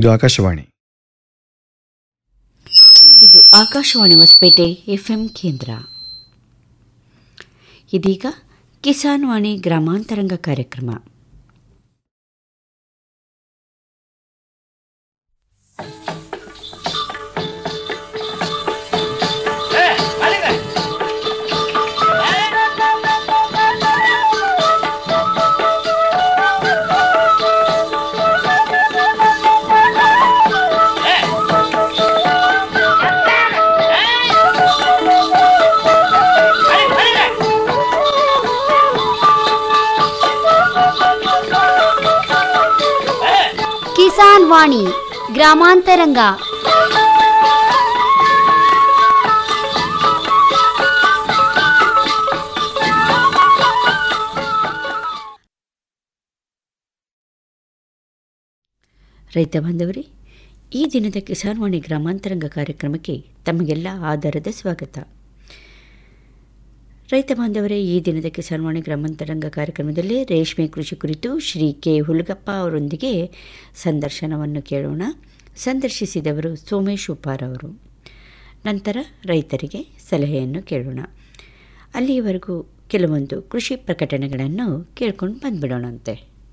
ಇದು ಆಕಾಶವಾಣಿ ಇದು ಆಕಾಶವಾಣಿ ಹೊಸಪೇಟೆ ಎಫ್ಎಂ ಕೇಂದ್ರ ಇದೀಗ ಕಿಸಾನ್ ವಾಣಿ ಗ್ರಾಮಾಂತರಂಗ ಕಾರ್ಯಕ್ರಮ ಕಿಸಾನ್ ವಾಣಿ ಗ್ರಾಮಾಂತರಂಗ ರೈತ ಬಾಂಧವರೇ ಈ ದಿನದ ಕಿಸಾನ್ ವಾಣಿ ಗ್ರಾಮಾಂತರಂಗ ಕಾರ್ಯಕ್ರಮಕ್ಕೆ ತಮಗೆಲ್ಲ ಆಧಾರದ ಸ್ವಾಗತ ರೈತ ಬಾಂಧವರೇ ಈ ದಿನದ ಕಿಸಾನ್ ವಾಣಿ ಗ್ರಾಮಾಂತರಂಗ ಕಾರ್ಯಕ್ರಮದಲ್ಲಿ ರೇಷ್ಮೆ ಕೃಷಿ ಕುರಿತು ಶ್ರೀ ಕೆ ಹುಲಗಪ್ಪ ಅವರೊಂದಿಗೆ ಸಂದರ್ಶನವನ್ನು ಕೇಳೋಣ ಸಂದರ್ಶಿಸಿದವರು ಸೋಮೇಶ್ ಉಪಾರ್ ಅವರು ನಂತರ ರೈತರಿಗೆ ಸಲಹೆಯನ್ನು ಕೇಳೋಣ ಅಲ್ಲಿಯವರೆಗೂ ಕೆಲವೊಂದು ಕೃಷಿ ಪ್ರಕಟಣೆಗಳನ್ನು ಕೇಳ್ಕೊಂಡು ಬಂದ್ಬಿಡೋಣಂತೆ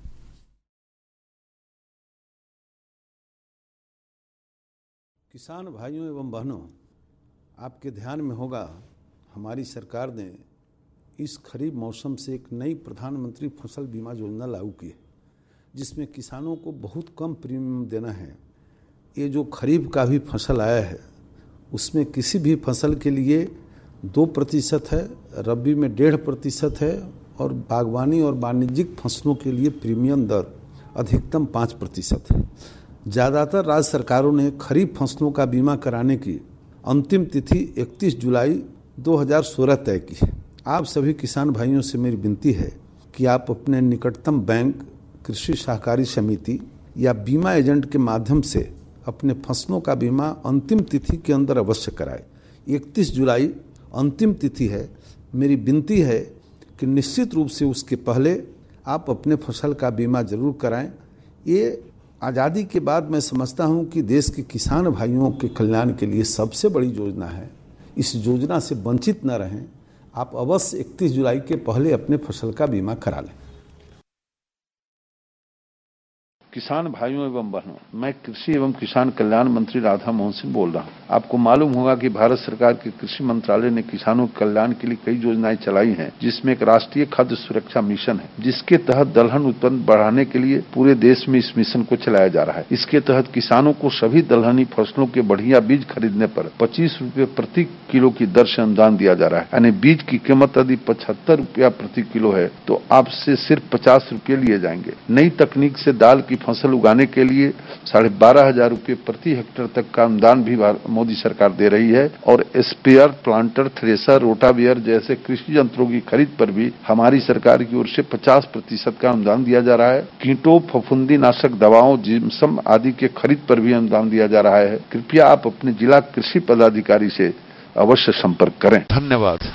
किसान भाइयों एवं बहनों आपके ध्यान में होगा हमारी सरकार ने इस खरीफ मौसम से एक नई प्रधानमंत्री फसल बीमा योजना लागू की है जिसमें किसानों को बहुत कम प्रीमियम देना है ये जो खरीफ का भी फसल आया है उसमें किसी भी फसल के लिए दो प्रतिशत है रबी में डेढ़ प्रतिशत है और बागवानी और वाणिज्यिक फसलों के लिए प्रीमियम दर अधिकतम पाँच प्रतिशत है ज़्यादातर राज्य सरकारों ने खरीफ फसलों का बीमा कराने की अंतिम तिथि 31 जुलाई 2016 तय की है आप सभी किसान भाइयों से मेरी विनती है कि आप अपने निकटतम बैंक कृषि सहकारी समिति या बीमा एजेंट के माध्यम से अपने फसलों का बीमा अंतिम तिथि के अंदर अवश्य कराएं 31 जुलाई अंतिम तिथि है मेरी विनती है कि निश्चित रूप से उसके पहले आप अपने फसल का बीमा जरूर कराएं ये आज़ादी के बाद मैं समझता हूं कि देश के किसान भाइयों के कल्याण के लिए सबसे बड़ी योजना है इस योजना से वंचित न रहें आप अवश्य 31 जुलाई के पहले अपने फसल का बीमा करा लें किसान भाइयों एवं बहनों मैं कृषि एवं किसान कल्याण मंत्री राधा मोहन सिंह बोल रहा हूँ आपको मालूम होगा कि भारत सरकार के कृषि मंत्रालय ने किसानों के कल्याण के लिए कई योजनाएं चलाई हैं जिसमें एक राष्ट्रीय खाद्य सुरक्षा मिशन है जिसके तहत दलहन उत्पन्न बढ़ाने के लिए पूरे देश में इस मिशन को चलाया जा रहा है इसके तहत किसानों को सभी दलहनी फसलों के बढ़िया बीज खरीदने पर पच्चीस रूपये प्रति किलो की दर से अनुदान दिया जा रहा है यानी बीज की कीमत यदि पचहत्तर रूपया प्रति किलो है तो आपसे सिर्फ पचास रूपये लिए जाएंगे नई तकनीक से दाल की फसल उगाने के लिए साढ़े बारह हजार रूपये प्रति हेक्टेयर तक का अनुदान भी मोदी सरकार दे रही है और स्पेयर प्लांटर थ्रेसर रोटावियर जैसे कृषि यंत्रों की खरीद पर भी हमारी सरकार की ओर से 50 प्रतिशत का अनुदान दिया जा रहा है कीटों फफूंदी नाशक दवाओं जिम्सम आदि के खरीद पर भी अनुदान दिया जा रहा है कृपया आप अपने जिला कृषि पदाधिकारी से अवश्य संपर्क करें धन्यवाद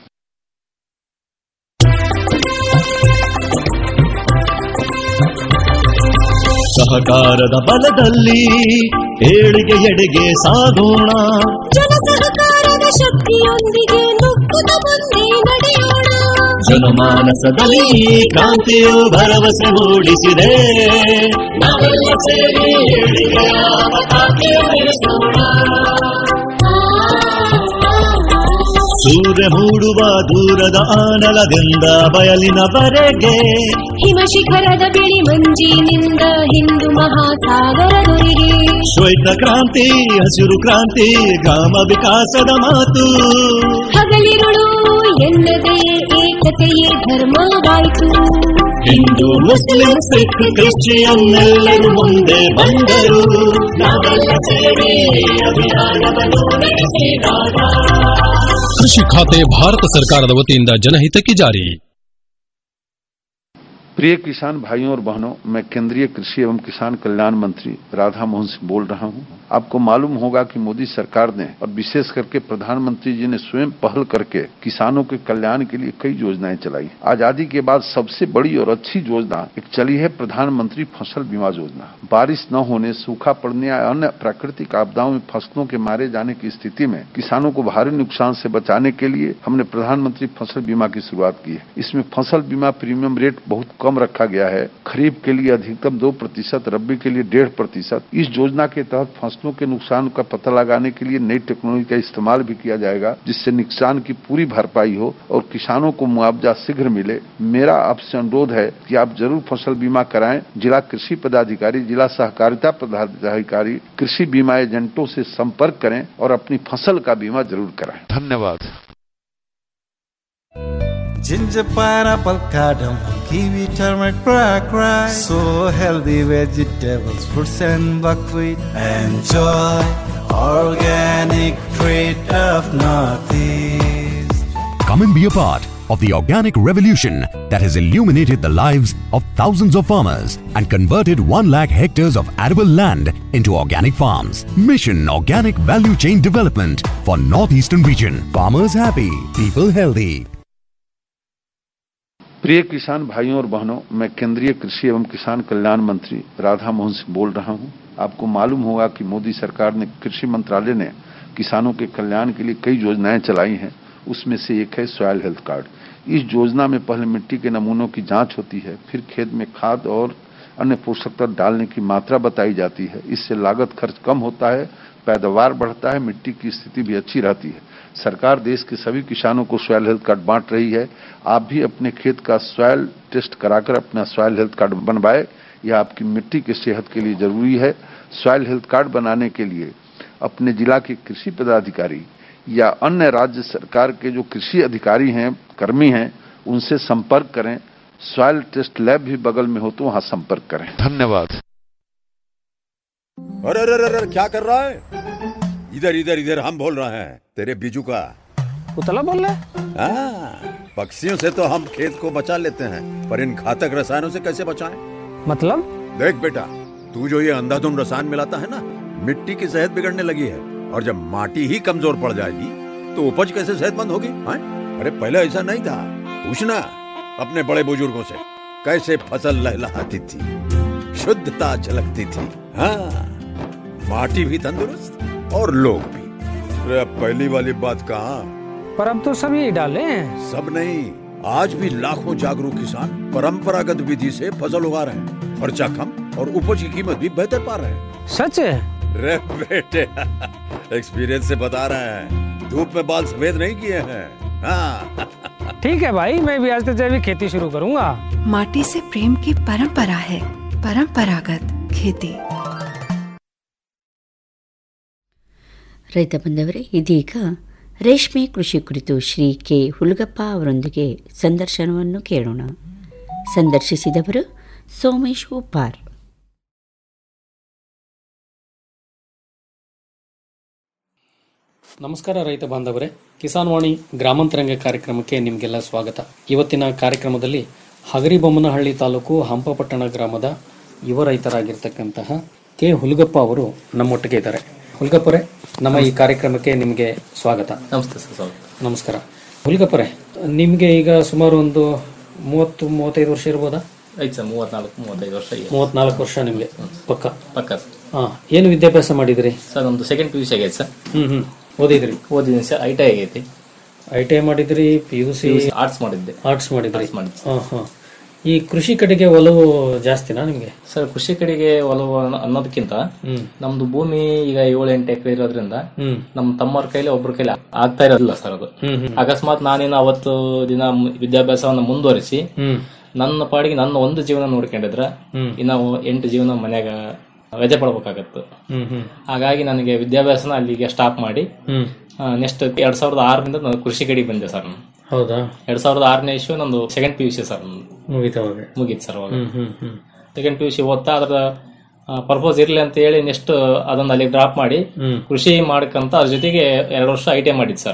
ಸಹಕಾರದ ಬಲದಲ್ಲಿ ಏಳಿಗೆ ಎಡೆಗೆ ಸಾಗೋಣ ಜನ ಸಹಕಾರದ ಶಕ್ತಿಯೊಂದಿಗೆ ನುಗ್ಗುತ್ತ ಮುಂದೆ ನಡೆಯೋಣ ಜನಮಾನಸದಲ್ಲಿ ಈ ಕ್ರಾಂತಿಯು ಭರವಸೆ ಮೂಡಿಸಿದೆ ನಾವೆಲ್ಲ ಸೇರಿ ಏಳಿಗೆಯ ಪತಾಕೆ ಬೆಳೆಸೋಣ ಸೂರ್ಯ ಮೂಡುವ ದೂರದ ಆನಲದಿಂದ ಬಯಲಿನವರೆಗೆ ಹಿಮ ಶಿಖರದ ಬಿಳಿ ಮಂಜಿನಿಂದ ಹಿಂದೂ ಮಹಾಸಾಗರದೊರೆಗೆ ಶ್ವೇತ ಕ್ರಾಂತಿ ಹಸಿರು ಕ್ರಾಂತಿ ಗ್ರಾಮ ವಿಕಾಸದ ಮಾತು ಹಗಲಿರುಳು ಎನ್ನದೇ ಏಕತೆಯೇ ಧರ್ಮವಾಯಿತು ಹಿಂದೂ ಮುಸ್ಲಿಂ ಸಿಖ್ ಕ್ರಿಶ್ಚಿಯನ್ ಎಲ್ಲರೂ ಮುಂದೆ ಬಂದರು ನಾವೆಲ್ಲ ಸೇರಿ ಅಭಿಯಾನವನ್ನು ನಡೆಸಿದಾಗ ಕೃಷಿ ಖಾತೆ ಭಾರತ ಸರ್ಕಾರದ ವತಿಯಿಂದ ಜನಹಿತಕ್ಕೆ ಜಾರಿ प्रिय किसान भाइयों और बहनों मैं केंद्रीय कृषि एवं किसान कल्याण मंत्री राधा मोहन सिंह बोल रहा हूं आपको मालूम होगा कि मोदी सरकार ने और विशेष करके प्रधानमंत्री जी ने स्वयं पहल करके किसानों के कल्याण के लिए कई योजनाएं चलाई आजादी के बाद सबसे बड़ी और अच्छी योजना एक चली है प्रधानमंत्री फसल बीमा योजना बारिश न होने सूखा पड़ने या अन्य प्राकृतिक आपदाओं में फसलों के मारे जाने की स्थिति में किसानों को भारी नुकसान से बचाने के लिए हमने प्रधानमंत्री फसल बीमा की शुरुआत की है इसमें फसल बीमा प्रीमियम रेट बहुत कम रखा गया है खरीफ के लिए अधिकतम दो प्रतिशत रबी के लिए डेढ़ प्रतिशत इस योजना के तहत फसलों के नुकसान का पता लगाने के लिए नई टेक्नोलॉजी का इस्तेमाल भी किया जाएगा जिससे नुकसान की पूरी भरपाई हो और किसानों को मुआवजा शीघ्र मिले मेरा आपसे अनुरोध है कि आप जरूर फसल बीमा कराएं जिला कृषि पदाधिकारी जिला सहकारिता पदाधिकारी कृषि बीमा एजेंटों से संपर्क करें और अपनी फसल का बीमा जरूर कराएं धन्यवाद Ginger, pineapple, cardamom, kiwi, turmeric, black rice. So healthy vegetables, fruits and buckwheat. Enjoy organic treat of Northeast. Come and be a part of the organic revolution that has illuminated the lives of thousands of farmers and converted 1 lakh hectares of arable land into organic farms. Mission Organic Value Chain Development for Northeastern Region. Farmers happy, people healthy. प्रिय किसान भाइयों और बहनों मैं केंद्रीय कृषि एवं किसान कल्याण मंत्री राधा मोहन सिंह बोल रहा हूं आपको मालूम होगा कि मोदी सरकार ने कृषि मंत्रालय ने किसानों के कल्याण के लिए कई योजनाएं चलाई हैं उसमें से एक है सॉयल हेल्थ कार्ड इस योजना में पहले मिट्टी के नमूनों की जांच होती है फिर खेत में खाद और अन्य पोषक तत्व डालने की मात्रा बताई जाती है इससे लागत खर्च कम होता है पैदावार बढ़ता है मिट्टी की स्थिति भी अच्छी रहती है सरकार देश के सभी किसानों को सॉयल हेल्थ कार्ड बांट रही है आप भी अपने खेत का सॉयल टेस्ट कराकर अपना सॉयल हेल्थ कार्ड बनवाए यह आपकी मिट्टी की सेहत के लिए जरूरी है सॉयल हेल्थ कार्ड बनाने के लिए अपने जिला के कृषि पदाधिकारी या अन्य राज्य सरकार के जो कृषि अधिकारी हैं कर्मी हैं उनसे संपर्क करें सॉयल टेस्ट लैब भी बगल में हो तो वहां संपर्क करें धन्यवाद अरे अरे अरे अरे, क्या कर रहा है इधर इधर इधर हम बोल रहे हैं तेरे बीजू का उतला बोल रहा है हाँ, पक्षियों से तो हम खेत को बचा लेते हैं पर इन घातक रसायनों से कैसे बचाएं? मतलब देख बेटा तू जो ये अंधाधुंध रसायन मिलाता है ना मिट्टी की सेहत बिगड़ने लगी है और जब माटी ही कमजोर पड़ जाएगी तो उपज कैसे सेहतमंद होगी हाँ? अरे पहले ऐसा नहीं था पूछना अपने बड़े बुजुर्गों से कैसे फसल लहलहाती थी शुद्धता झलकती थी हाँ माटी भी तंदुरुस्त और लोग भी अरे अब पहली वाली बात कहाँ पर अब तो सब यही डाले हैं सब नहीं आज भी लाखों जागरूक किसान परंपरागत विधि से फसल उगा रहे हैं खर्चा कम और उपज की कीमत भी बेहतर पा रहे हैं सच है रे बेटे एक्सपीरियंस से बता रहे हैं धूप में बाल सफेद नहीं किए हैं हाँ ठीक है भाई मैं भी आज से जैविक खेती शुरू करूंगा माटी से प्रेम की परंपरा है परंपरागत खेती ರೈತ ಬಂದವರೇ ಇದೀಗ ರೇಷ್ಮೆ ಕೃಷಿ ಕುರಿತು ಶ್ರೀ ಕೆ ಹುಲಗಪ್ಪ ಅವರೊಂದಿಗೆ ಸಂದರ್ಶನವನ್ನು ಕೇಳೋಣ ಸಂದರ್ಶಿಸಿದವರು ಸೋಮೇಶ್ ಉಪ್ಪಾರ್ ನಮಸ್ಕಾರ ರೈತ ಬಾಂಧವರೇ ಕಿಸಾನ್ ವಾಣಿ ಗ್ರಾಮಾಂತರಂಗ ಕಾರ್ಯಕ್ರಮಕ್ಕೆ ನಿಮಗೆಲ್ಲ ಸ್ವಾಗತ ಇವತ್ತಿನ ಕಾರ್ಯಕ್ರಮದಲ್ಲಿ ಹಗರಿಬೊಮ್ಮನಹಳ್ಳಿ ತಾಲೂಕು ಹಂಪಪಟ್ಟಣ ಗ್ರಾಮದ ಯುವ ರೈತರಾಗಿರ್ತಕ್ಕಂತಹ ಕೆ ಹುಲ್ಗಪ್ಪ ಅವರು ನಮ್ಮೊಟ್ಟಿಗೆ ಇದ್ದಾರೆ ಹುಲ್ಗಪ್ಪರೇ ನಮ್ಮ ಈ ಕಾರ್ಯಕ್ರಮಕ್ಕೆ ನಿಮಗೆ ಸ್ವಾಗತ ನಮಸ್ತೆ ಸರ್ ನಮಸ್ಕಾರ ಹುಲ್ಗಪ್ಪರೇ ನಿಮಗೆ ಈಗ ಸುಮಾರು ಒಂದು ಮೂವತ್ತು ಮೂವತ್ತೈದು ವರ್ಷ ಇರ್ಬೋದಾ ಐದು ಸರ್ ಮೂವತ್ನಾಲ್ಕು ಮೂವತ್ತೈದು ವರ್ಷ ಈಗ ಮೂವತ್ನಾಲ್ಕು ವರ್ಷ ನಿಮಗೆ ಪಕ್ಕ ಪಕ್ಕ ಹಾ ಏನು ವಿದ್ಯಾಭ್ಯಾಸ ಮಾಡಿದ್ರಿ ಸರ್ ನಮ್ದು ಸೆಕೆಂಡ್ ಪಿ ಯು ಸಿ ಆಗೈತೆ ಸರ್ ಹ್ಮ್ ಹ್ಮ್ ಓದಿದ್ರಿ ಓದಿದ್ದೀನಿ ಸರ್ ಐ ಟಿ ಐ ಆಗೈತಿ ಐ ಟಿ ಐ ಮಾಡಿದ್ರಿ ಪಿ ಯು ಸಿ ಆರ್ಟ್ಸ್ ಮಾಡಿದ್ದೆ ಆರ್ಟ್ಸ್ ಮಾಡಿದ್ರಿ Arts ಮಾಡಿದ್ದೆ. ಹಾ ಹಾ ಈ ಕೃಷಿ ಕಡೆಗೆ ಒಲವು ಜಾಸ್ತಿನಾ ನಿಮ್ಗೆ ಸರ್ ಕೃಷಿ ಕಡೆಗೆ ಒಲವು ಅನ್ನೋ- ಅನ್ನೋದಕ್ಕಿಂತ ಹ್ಮ್. ನಮ್ದು ಭೂಮಿ ಈಗ ಏಳು ಎಂಟು ಎಕರೆ ಇರೋದ್ರಿಂದ ಹ್ಮ್. ನಮ್ಮ ತಮ್ಮರ ಕೈಲಿ ಒಬ್ಬರ ಕೈಲಿ ಆಗ್ತಾ ಇರೋದಿಲ್ಲ ಸರ್ ಅದು ಹ್ಮ್, ಹ್ಮ್. ಅಕಸ್ಮಾತ್ ನಾನೇನು ಅವತ್ತು ದಿನ ಮ್- ವಿದ್ಯಾಭ್ಯಾಸವನ್ನ ಮುಂದುವರಿಸಿ ಹ್ಮ್. ನನ್ನ ಪಾಡಿಗೆ ನನ್ನ ಒಂದು ಜೀವನ ನೋಡ್ಕೊಂಡಿದ್ರೆ ಹ್ಮ್. ಇನ್ನ ಎಂಟು ಜೀವನ ಮನ್ಯಾಗ ವ್ಯಜೆ ಪಡ್ಬೇಕಾಗತ್ತು ಹ್ಮ್ ಹ್ಮ್ ಹಾಗಾಗಿ ನನಗೆ ವಿದ್ಯಾಭ್ಯಾಸನ ಅಲ್ಲಿಗೆ ಸ್ಟಾಪ್ ಮಾಡಿ ಹ್ಮ್ ನೆಕ್ಸ್ಟ್ ಎರಡ್ ಸಾವಿರದ ಆರರಿಂದ ನಾನು ಕೃಷಿ ಕಡೆಗೆ ಬಂದೆ ಸರ್ ನಾನು ಹೌದಾ ಎರಡ್ ಸಾವಿರದ ಆರನೇ ಇಶ್ಯೂ ನಂದು second P U C sir ನಂದು ಮುಗಿತವಾಗ ಮುಗೀತು ಸರ್ ಅವಾಗ ಹ್ಮ್ ಹ್ಮ್ ಹ್ಮ್ ಸೆಕೆಂಡ್ ಪಿ ಯು ಸಿ ಓದ್ತಾ ಅದ್ರ ಪರ್ಪೋಸ್ ಇರ್ಲಿ ಅಂತ ಹೇಳಿ ನೆಕ್ಸ್ಟ್ ಅದನ್ನ ಅಲ್ಲಿ ಡ್ರಾಪ್ ಮಾಡಿ ಹ್ಮ್. ಕೃಷಿ ಮಾಡ್ಕಂತ ಅದ್ರ ಜೊತೆಗೆ ಎರಡು ವರ್ಷ ಐ ಟಿ ಐ ಮಾಡಿದ್ ಸರ್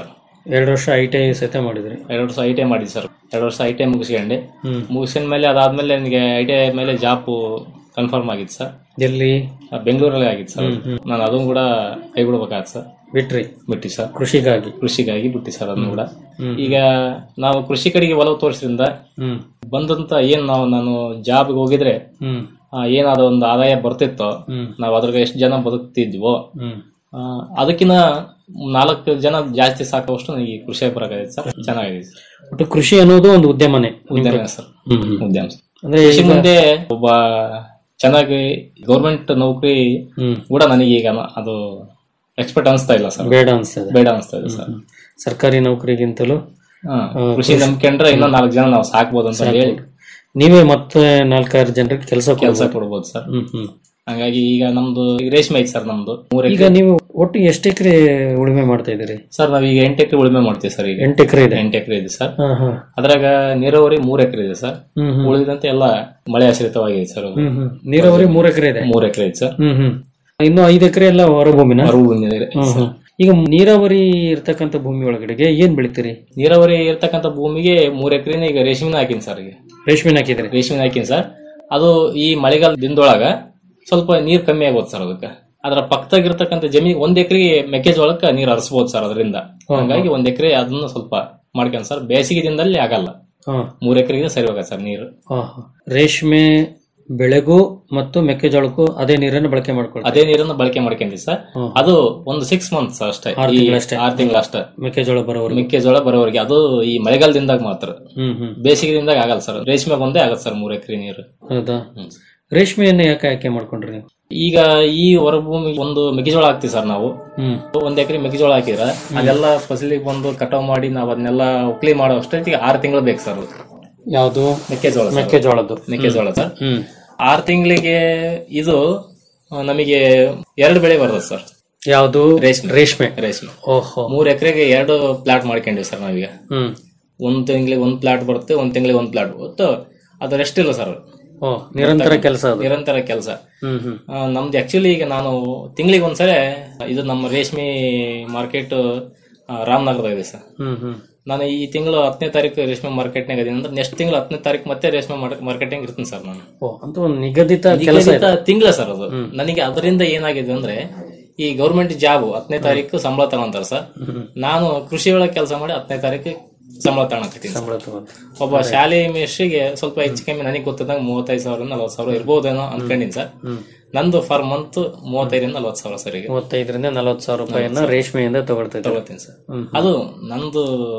ಎರಡು ವರ್ಷ ಐ ಟಿ ಐ ಸಹಿತ ಮಾಡಿದ್ರಿ ಎರಡು ವರ್ಷ ಐ ಟಿ ಐ ಮಾಡಿದ್ದೆ ಸರ್ ಎರಡು ವರ್ಷ ಐ ಟಿ ಐ ಮುಗಿಸ್ಕೊಂಡೆ ಹ್ಮ್. ಮುಗಿಸಿದ ಮೇಲೆ ಅದಾದ್ಮೇಲೆ ನನಗೆ ಐ ಟಿ ಐ ಮೇಲೆ ಜಾಬ್ ಕನ್ಫರ್ಮ್ ಆಗಿತ್ತು ಸರ್ ಎಲ್ಲಿ ಆ, ಬೆಂಗಳೂರಲ್ಲಿ ಆಗಿತ್ತು ಸರ್ ಹ್ಮ್, ಹ್ಮ್. ನಾನು ಅದನ್ನು ಕೂಡ ಕೈ ಬಿಡ್ಬೇಕಾಗತ್ತೆ ಸರ್ ಬಿಟ್ರಿ ಬಿಟ್ಟಿ ಸರ್ ಕೃಷಿಗಾಗಿ ಕೃಷಿಗಾಗಿ ಬಿಟ್ಟಿ ಸರ್ ಅದನ್ನು ಕೂಡ ಹ್ಮ್. ಈಗ ನಾವು ಕೃಷಿ ಕಡೆಗೆ ಒಲವು ತೋರಿಸಿದ್ರಿಂದ ಹ್ಮ್ ಬಂದಂತ ಏನ್ ನಾವು ನಾನು ಜಾಬ್ಗೆ ಹೋಗಿದ್ರೆ ಹ್ಮ್ ಆ, ಏನಾದ ಒಂದು ಆದಾಯ ಬರ್ತಿತ್ತೋ ಹ್ಮ್. ನಾವು ಅದ್ರಾಗ ಎಷ್ಟು ಜನ ಬದುಕ್ತಿದ್ವೋ ಹ್ಮ್ ಆ, ಅದಕ್ಕಿಂತ ನಾಲ್ಕು ಜನ ಜಾಸ್ತಿ ಸಾಕುವಷ್ಟು ನನಗೆ ಈ ಕೃಷಿ ಬರಕಾಗಿದೆ ಸರ್ ಚೆನ್ನಾಗಿದೆ ಸರ್. ಒಟ್ಟು ಕೃಷಿ ಅನ್ನೋದು ಒಂದು ಉದ್ಯಮನೇ ಉದ್ಯಮ ಸರ್ ಹ್ಮ್, ಹ್ಮ್. ಉದ್ಯಮ ಸರ್. ಅಂದ್ರೆ ಕೃಷಿ ಈಗ- ಮುಂದೆ ಒಬ್ಬ ಚೆನ್ನಾಗಿ ಗೌರ್ಮೆಂಟ್ ನೌಕರಿ ಹ್ಮ್. ಕೂಡ ನನಗೆ ಈಗ ನ- ಅದು ಎಕ್ಸ್ಪರ್ಟ್ ಅನಿಸ್ತಾ ಇಲ್ಲ ಸರ್ ಬೇಡ ಅನ್ಸ್ತದೆ ಬೇಡ ಅನಿಸ್ತಾ ಇದೆ ಸರ್ ಸರ್ಕಾರಿ ನೌಕರಿಗಿಂತಲೂ ಹಾ, ಆ, ಕೃಷಿ ನಂಬ್ಕೊಂಡ್ರೆ ಇನ್ನೂ ನಾಲ್ಕು ಜನ ನಾವು ಸಾಕ್ಬೋದು ಅಂತ ಸಾಕ್ಬೋದು. ಹೇಳಿ ನೀವೇ ಮತ್ತೆ ನಾಲ್ಕಾರು ಜನರಿಗೆ ಕೆಲಸ ಕೆಲಸ ಕೊಡ್ಬೋದು ಸರ್ ಹ್ಮ್ ಹ್ಮ್ ಹಂಗಾಗಿ ಈಗ ನಮ್ದು ಈಗ ರೇಷ್ಮೆ ಐತೆ ಸರ್ ನಮ್ದು ಮೂರ್ ಈಗ ಎಕರೆ ನೀವು ಒಟ್ಟು ಎಷ್ಟು ಎಕರೆ ಉಳುಮೆ ಮಾಡ್ತಾ ಇದ್ದೀರಿ ಸರ್ ನಾವೀಗ ಎಂಟು ಎಕರೆ ಉಳುಮೆ ಮಾಡ್ತೀವಿ ಸರ್ ಈಗ ಎಂಟು ಎಕರೆ ಇದೆ ಎಂಟು ಎಕರೆ ಇದೆ ಸರ್ ಹಾ ಹಾ ಅದ್ರಾಗ ನೀರಾವರಿ ಮೂರ್ ಎಕರೆ ಇದೆ ಸರ್ ಹ್ಮ್ ಹ್ಮ್. ಉಳಿದಂತೆ ಎಲ್ಲ ಮಳೆ ಆಶ್ರಿತವಾಗಿದೆ ಸರ್ ಅದು. ಹ್ಮ್ ಹ್ಮ್ ನೀರಾವರಿ ಮೂರ್ ಎಕರೆ ಇದೆ ಮೂರ್ ಎಕರೆ ಇದೆ ಸರ್ ಹ್ಮ್ ಹ್ಮ್ ಇನ್ನು ಐದು ಎಕರೆ ಎಲ್ಲ ಹೊರಭೂಮಿನ ಮರುಭೂಮಿ ಇದೆ ಹ್ಮ್ ಸರ್. ಹ್ಮ್. ಈಗ ನೀರಾವರಿ ಇರ್ತಕ್ಕಂಥ ಭೂಮಿ ಒಳಗಡೆಗೆ ಏನ್ ಬೆಳಿತೀರಿ ನೀರಾವರಿ ಇರ್ತಕ್ಕಂಥ ಭೂಮಿಗೆ ಮೂರ್ ಎಕರೆನ ಈಗ ರೇಷ್ಮೆನ ಹಾಕಿನಿ ಸರ್ ಈಗ ರೇಷ್ಮೆನ ಹಾಕಿದ್ರಿ ರೇಷ್ಮೆನ ಹಾಕಿನಿ ಸರ್ ಅದು ಈ ಮಳೆಗಾಲ ದಿನದೊಳಗ ಸ್ವಲ್ಪ ನೀರ್ ಕಮ್ಮಿ ಆಗೋದು ಸರ್ ಅದಕ್ಕೆ ಅದರ ಪಕ್ಕದಾಗಿರ್ತಕ್ಕಂಥ ಜಮೀನ್ ಒಂದ್ ಎಕರೆಗೆ ಮೆಕ್ಕೆಜೋಳಕ್ಕೆ ನೀರ್ ಹರಿಸಬಹುದು ಸರ್ ಅದರಿಂದ ಹ್ಮ್. ಹಂಗಾಗಿ ಒಂದ್ ಎಕರೆ ಅದನ್ನ ಸ್ವಲ್ಪ ಮಾಡ್ಕೊಂಡ್ ಸರ್ ಬೇಸಿಗೆ ದಿನದಲ್ಲಿ ಆಗಲ್ಲ ಹಾ ಮೂರ್ ಎಕರೆಗೆ ಸರಿ ಹೋಗತ್ತೆ ಸರ್ ನೀರು ಹಾ ಹಾ. ರೇಷ್ಮೆ ಬೆಳೆಗೂ ಮತ್ತು ಮೆಕ್ಕೆಜೋಳಕ್ಕೂ ಅದೇ ನೀರನ್ನು ಬಳಕೆ ಮಾಡ್ಕೊಳ್ತಾರೆ ಅದೇ ನೀರನ್ನ ಬಳಕೆ ಮಾಡ್ಕೊಂಡ್ವಿ ಸರ್ ಹ್ಮ್. ಅದು ಒಂದು ಸಿಕ್ಸ್ ಮಂತ್ಸ್ ಅಷ್ಟೇ ಆರ್ ಈ ತಿಂಗಳಷ್ಟೇ. ಆರ್ ತಿಂಗಳ ಅಷ್ಟೇ ಮೆಕ್ಕೆಜೋಳ ಬರೋವರೆಗೂ ಮೆಕ್ಕೆಜೋಳ ಬರೋವರೆಗೆ ಅದು ಈ ಮಳೆಗಾಲದಿಂದಾಗ ಮಾತ್ರ ಹ್ಮ್ ಹ್ಮ್ ಬೇಸಿಗೆ ದಿನದಾಗ ಆಗಲ್ಲ ಸರ್ ರೇಷ್ಮೆ ಒಂದೇ ಆಗತ್ತೆ ಸರ್ ಮೂರ್ ಎಕರೆ ನೀರು ಹೌದಾ ರೇಷ್ಮೆಯನ್ನ ಯಾಕೆ ಆಯ್ಕೆ ಮಾಡ್ಕೊಂಡ್ರಿ ನೀವು ಈಗ ಈ ಹೊರಭೂಮಿ ಒಂದು ಮೆಕ್ಕೆಜೋಳ ಹಾಕ್ತಿವಿ ಸರ್ ನಾವು ಹ್ಮ್ ಒಂದ್ ಎಕರೆ ಮೆಕ್ಕೆಜೋಳ ಹಾಕಿದ್ರ ಅದೆಲ್ಲ ಫಸಲಿಗೆ ಬಂದು ಕಟಾವ್ ಮಾಡಿ ನಾವ್ ಅದನ್ನೆಲ್ಲ ಉಕ್ಲಿ ಮಾಡೋ ಅಷ್ಟೊತ್ತಿಗೆ ಆರು ತಿಂಗಳು ಬೇಕು ಸರ್ ಅದು. ಯಾವುದು ಮೆಕ್ಕೆಜೋಳ ಸರ್. ಮೆಕ್ಕೆಜೋಳದ್ದು ಮೆಕ್ಕೆಜೋಳ ಸರ್ ಹ್ಮ್ ಆರು ತಿಂಗಳಿಗೆ ಇದು ಆ, ನಮಗೆ ಎರಡು ಬೆಳೆ ಬರ್ತದೆ ಸರ್ ಯಾವುದು ರೇಷ್ಮೆ ರೇಷ್ಮೆ ರೇಷ್ಮೆ ಓಹೋ ಮೂರ್ ಎಕರೆಗೆ ಎರಡು ಪ್ಲಾಟ್ ಮಾಡ್ಕೊಂಡಿವಿ ಸರ್ ನಾವೀಗ ಹ್ಮ್ ಒಂದ್ ತಿಂಗಳಿಗೆ ಒಂದ್ ಪ್ಲಾಟ್ ಬರುತ್ತೆ ಒಂದ್ ತಿಂಗಳಿಗೆ ಒಂದ್ ಪ್ಲಾಟ್ ಬರುತ್ತೆ ಅದು ರೆಸ್ಟ್ ಇಲ್ಲ ಸರ್ ಓ ನಿರಂತರ ಕೆಲಸ ಅದು ನಿರಂತರ ಕೆಲಸ ಹ್ಮ್ ಹ್ಮ್ ನಮ್ದು ಆಕ್ಚುಲಿ ಈಗ ನಾನು ತಿಂಗಳಿಗೆ ಒಂದ್ಸರಿ ಇದು ನಮ್ಮ ರೇಷ್ಮೆ ಮಾರ್ಕೆಟ್ ರಾಮನಗರದ ಇದೆ ಸರ್ ಹ್ಮ್ ಹ್ಮ್ ನಾನು ಈ ತಿಂಗಳು ಹತ್ತನೇ ತಾರೀಕು ರೇಷ್ಮೆ ಮಾರ್ಕೆಟ್ನಾಗ ಇದೀನಿ ಅಂದ್ರೆ ನೆಕ್ಸ್ಟ್ ತಿಂಗಳು ಹತ್ತನೇ ತಾರೀಕು ಮತ್ತೆ ರೇಷ್ಮೆ ಮಾರ್ಕೆಟಿಂಗ್ ಇರ್ತೀನಿ ಸರ್ ನಾನು ಓ ಅಂತ ಒಂದು ನಿಗದಿತ ಕೆಲಸ ನಿಗದಿತ ತಿಂಗಳ ಸರ್ ಅದು ನನಗೆ ಅದರಿಂದ ಏನಾಗಿದೆ ಅಂದ್ರೆ ಈ ಗೌರ್ಮೆಂಟ್ ಜಾಬ್ ಹತ್ತನೇ ತಾರೀಕು ಸಂಬಳ ತಗೊಂತಾರ ಸರ್ ನಾನು ಕೃಷಿ ಒಳಗೆ ಕೆಲಸ ಮಾಡಿ ಹತ್ತನೇ ತಾರೀಕು ಸಂಬಳ ತಗೊಳಕತ್ತೀನಿ ಸರ್. ಸಂಬಳ ತಗೊಂತ ಒಬ್ಬ ಶಾಲೆ ಮೇಷ್ರಿಗೆ ಸ್ವಲ್ಪ ಹೆಚ್ಚು ಕಮ್ಮಿ ನನಗೆ ಗೊತ್ತಿದ್ದಂಗೆ ಮೂವತ್ತೈದು ಸಾವಿರ ನಲ್ವತ್ತು ಸಾವಿರ ಇರ್ಬೋದೇನೋ ಅನ್ಕೊಂಡಿನಿ ಸರ್ ನಂದು ಫರ್ ಮಂತ್ ಮೂವತ್ತೈದರಿಂದ ನಲ್ವತ್ತು ಸಾವಿರ ಸರ್ ಈಗ ಮೂವತ್ತೈದರಿಂದ ನಲವತ್ತು ಸಾವಿರ ರೂಪಾಯಿಯನ್ನ ರೇಷ್ಮೆಯಿಂದ ತಗೊಳ್ತಾ ಇದ್ದಾರೆ ತಗೋತೀನಿ ಸರ್ ಅದು ನಂದು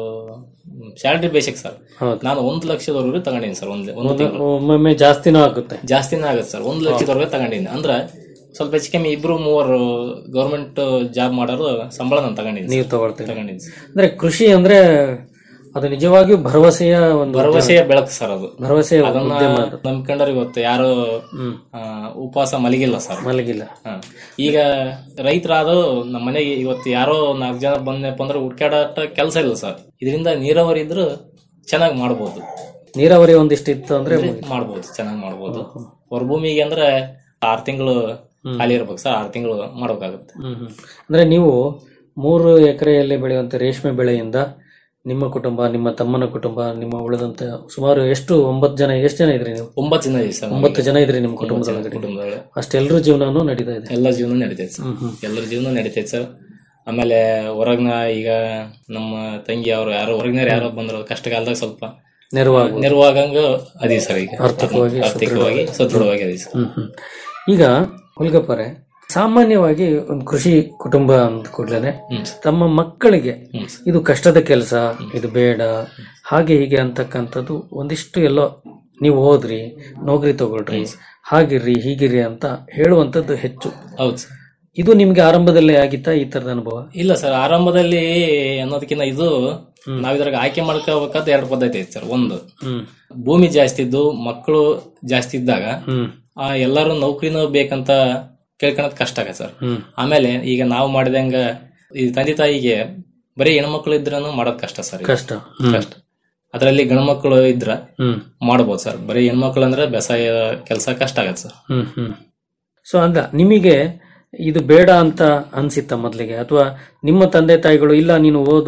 ಸ್ಯಾಲರಿ ಬೇಸಿಕ್ ಸರ್ ಹೌದು. ನಾನು ಒಂದು ಲಕ್ಷದವರೆಗೂ ತಗೊಂಡಿನಿ ಸರ್ ಒಂದು ಒಂದು ತಿಂಗಳು ಒಮ್ಮೊಮ್ಮೆ ಜಾಸ್ತಿನೂ ಆಗುತ್ತೆ ಜಾಸ್ತಿನೇ ಆಗುತ್ತೆ ಸರ್ ಒಂದು ಲಕ್ಷದವರೆಗೆ ತಗೊಂಡಿನಿ ಅಂದ್ರೆ ಸ್ವಲ್ಪ ಹೆಚ್ಚು ಕಮ್ಮಿ ಇಬ್ರು ಮೂವರು ಗೌರ್ಮೆಂಟ್ ಜಾಬ್ ಮಾಡೋರು ಸಂಬಳ ನಾನು ತಗೊಂಡಿನಿ ನೀವು ತಗೊಳ್ತೀರಿ ತಗೊಂಡಿನಿ ಸರ್. ಅಂದ್ರೆ ಕೃಷಿ ಅಂದ್ರೆ ಅದು ನಿಜವಾಗಿಯೂ ಭರವಸೆಯ ಒಂದು ಭರವಸೆಯ ಬೆಳಕು ಸರ್ ಅದು ಭರವಸೆಯ ಅದನ್ನ ಉದ್ಯಮ ಅದು. ನಂಬ್ಕೊಂಡ್ರೆ ಇವತ್ತು ಯಾರು ಆ, ಉಪವಾಸ ಮಲಗಿಲ್ಲ ಸರ್ ಮಲಗಿಲ್ಲ ಹ. ಈಗ ರೈತರಾದ ನಮ್ಮ ಮನೆಗೆ ಇವತ್ತು ಯಾರೋ ನಾಲ್ಕು ಜನ ಬಂದಪ್ಪ ಅಂದ್ರೆ ಹುಡ್ಕಾಡೋ ಕೆಲಸ ಇಲ್ಲ ಸರ್ ಇದರಿಂದ ನೀರಾವರಿ ಇದ್ರು ಚೆನ್ನಾಗಿ ಮಾಡ್ಬೋದು ನೀರಾವರಿ ಒಂದಿಷ್ಟು ಇತ್ತು ಅಂದ್ರೆ ಮಾಡ್ಬೋದು ಚೆನ್ನಾಗಿ ಮಾಡ್ಬೋದು ಹೊರಭೂಮಿಗೆ ಅಂದ್ರೆ ಆರು ತಿಂಗಳು ಖಾಲಿ ಇರ್ಬೇಕು ಸರ್ ಆರು ತಿಂಗಳು ಮಾಡ್ಬೇಕಾಗುತ್ತೆ ಹ್ಮ್ ಹ್ಮ್. ಅಂದ್ರೆ ನೀವು ಮೂರು ಎಕರೆಯಲ್ಲಿ ಬೆಳೆಯುವಂತ ರೇಷ್ಮೆ ಬೆಳೆಯಿಂದ ನಿಮ್ಮ ಕುಟುಂಬ ನಿಮ್ಮ ತಮ್ಮನ ಕುಟುಂಬ ನಿಮ್ಮ ಉಳಿದಂತ ಸುಮಾರು ಎಷ್ಟು ಒಂಬತ್ತು ಜನ ಎಷ್ಟು ಜನ ಇದ್ರಿ ನೀವು ಒಂಬತ್ತು ಜನ ಇದೆ ಸರ್ ಒಂಬತ್ತು ಜನ ಇದ್ರಿ ನಿಮ್ಮ ಕುಟುಂಬದೊಳಗಡೆ ಕುಟುಂಬದೊಳಗೆ ಅಷ್ಟೆಲ್ಲರೂ ಜೀವನನೂ ನಡೀತಾ ಇದೆ ಎಲ್ಲ ಜೀವನ ನಡೀತೈತೆ ಸರ್ ಎಲ್ಲರ ಜೀವನ ನಡೀತೈತೆ ಸರ್ ಆಮೇಲೆ ಹೊರಗ್ನ ಈಗ ನಮ್ಮ ತಂಗಿ ಅವರು ಯಾರೋ ಹೊರಗಿನ ಯಾರೋ ಬಂದ್ರು ಕಷ್ಟ ಕಾಲದಾಗ ಸ್ವಲ್ಪ ನೆರವಾಗುವುದು. ನೆರವಾಗಂಗ ಅದೇ ಸರ್ ಈಗ ಆರ್ಥಿಕವಾಗಿ ಆರ್ಥಿಕವಾಗಿ ಸದೃಢವಾಗಿ ಅದೇ ಸರ್ ಹ್ಮ್ ಹ್ಮ್. ಈಗ ಹುಲ್ಗಪ್ಪರೆ ಸಾಮಾನ್ಯವಾಗಿ ಒಂದು ಕೃಷಿ ಕುಟುಂಬ ಅಂದ ಕೂಡಲೇ ತಮ್ಮ ಮಕ್ಕಳಿಗೆ ಇದು ಕಷ್ಟದ ಕೆಲಸ ಇದು ಬೇಡ ಹಾಗೆ ಹೀಗೆ ಅಂತಕ್ಕಂಥದ್ದು ಒಂದಿಷ್ಟು ಎಲ್ಲೋ ನೀವು ಹೋದ್ರಿ ನೌಕರಿ ತಗೊಳ್ರಿ ಹಾಗಿರ್ರಿ ಹೀಗಿರ್ರಿ ಅಂತ ಹೇಳುವಂಥದ್ದು ಹೆಚ್ಚು ಹೌದು ಸರ್ ಇದು ನಿಮ್ಗೆ ಆರಂಭದಲ್ಲೇ ಆಗಿತ್ತಾ ಈ ತರದ ಅನುಭವ ಇಲ್ಲ ಸರ್ ಆರಂಭದಲ್ಲಿ ಅನ್ನೋದಕ್ಕಿಂತ ಇದು ನಾವ್ ಇದ್ರಾಗ ಆಯ್ಕೆ ಮಾಡ್ಕೋಬೇಕಾದ ಎರಡು ಪದ್ಧತಿ ಐತೆ ಸರ್ ಒಂದು ಹ್ಮ್ ಭೂಮಿ ಜಾಸ್ತಿ ಇದ್ದು ಮಕ್ಕಳು ಜಾಸ್ತಿ ಇದ್ದಾಗ ಹ್ಮ್ ಆ ಎಲ್ಲರೂ ನೌಕರಿನೂ ಬೇಕಂತ ಕೇಳ್ಕೊಳದ್ ಕಷ್ಟ ಆಗತ್ತೆ ಸರ್ ಹ್ಮ್ ಆಮೇಲೆ ಈಗ ನಾವು ಮಾಡಿದಂಗ ಈ ತಂದೆ ತಾಯಿಗೆ ಬರೀ ಹೆಣ್ಮಕ್ಳು ಇದ್ರೂ ಮಾಡೋದ್ ಕಷ್ಟ ಸರ್ ಈಗ. ಕಷ್ಟ ಹ್ಮ್. ಕಷ್ಟ ಅದರಲ್ಲಿ ಗಂಡ್ಮಕ್ಳು ಇದ್ರ ಹ್ಮ್ ಮಾಡ್ಬೋದು ಸರ್ ಬರೀ ಹೆಣ್ಮಕ್ಳು ಅಂದ್ರೆ ಬೇಸಾಯ ಕೆಲಸ ಕಷ್ಟ ಆಗತ್ತೆ ಸರ್ ಹ್ಮ್ ಹ್ಮ್ ಸೊ ಅಂದ ನಿಮಗೆ ಇದು ಬೇಡ ಅಂತ ಅನ್ಸಿತ್ತ ಮೊದಲಿಗೆ ಅಥವಾ ನಿಮ್ಮ ತಂದೆ ತಾಯಿಗಳು ಇಲ್ಲ ನೀನು ಓದು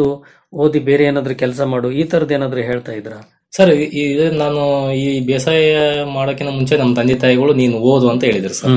ಓದಿ ಬೇರೆ ಏನಾದ್ರೂ ಕೆಲಸ ಮಾಡು ಈ ತರದ್ ಏನಾದ್ರೂ ಹೇಳ್ತಾ ಇದ್ರ ಸರ್ ಇ- ಇದು ನಾನು ಈ ಬೇಸಾಯ ಮಾಡೋಕ್ಕಿಂತ ಮುಂಚೆ ನಮ್ಮ ತಂದೆ ತಾಯಿಗಳು ನೀನು ಓದು ಅಂತ ಹೇಳಿದ್ರು ಸರ್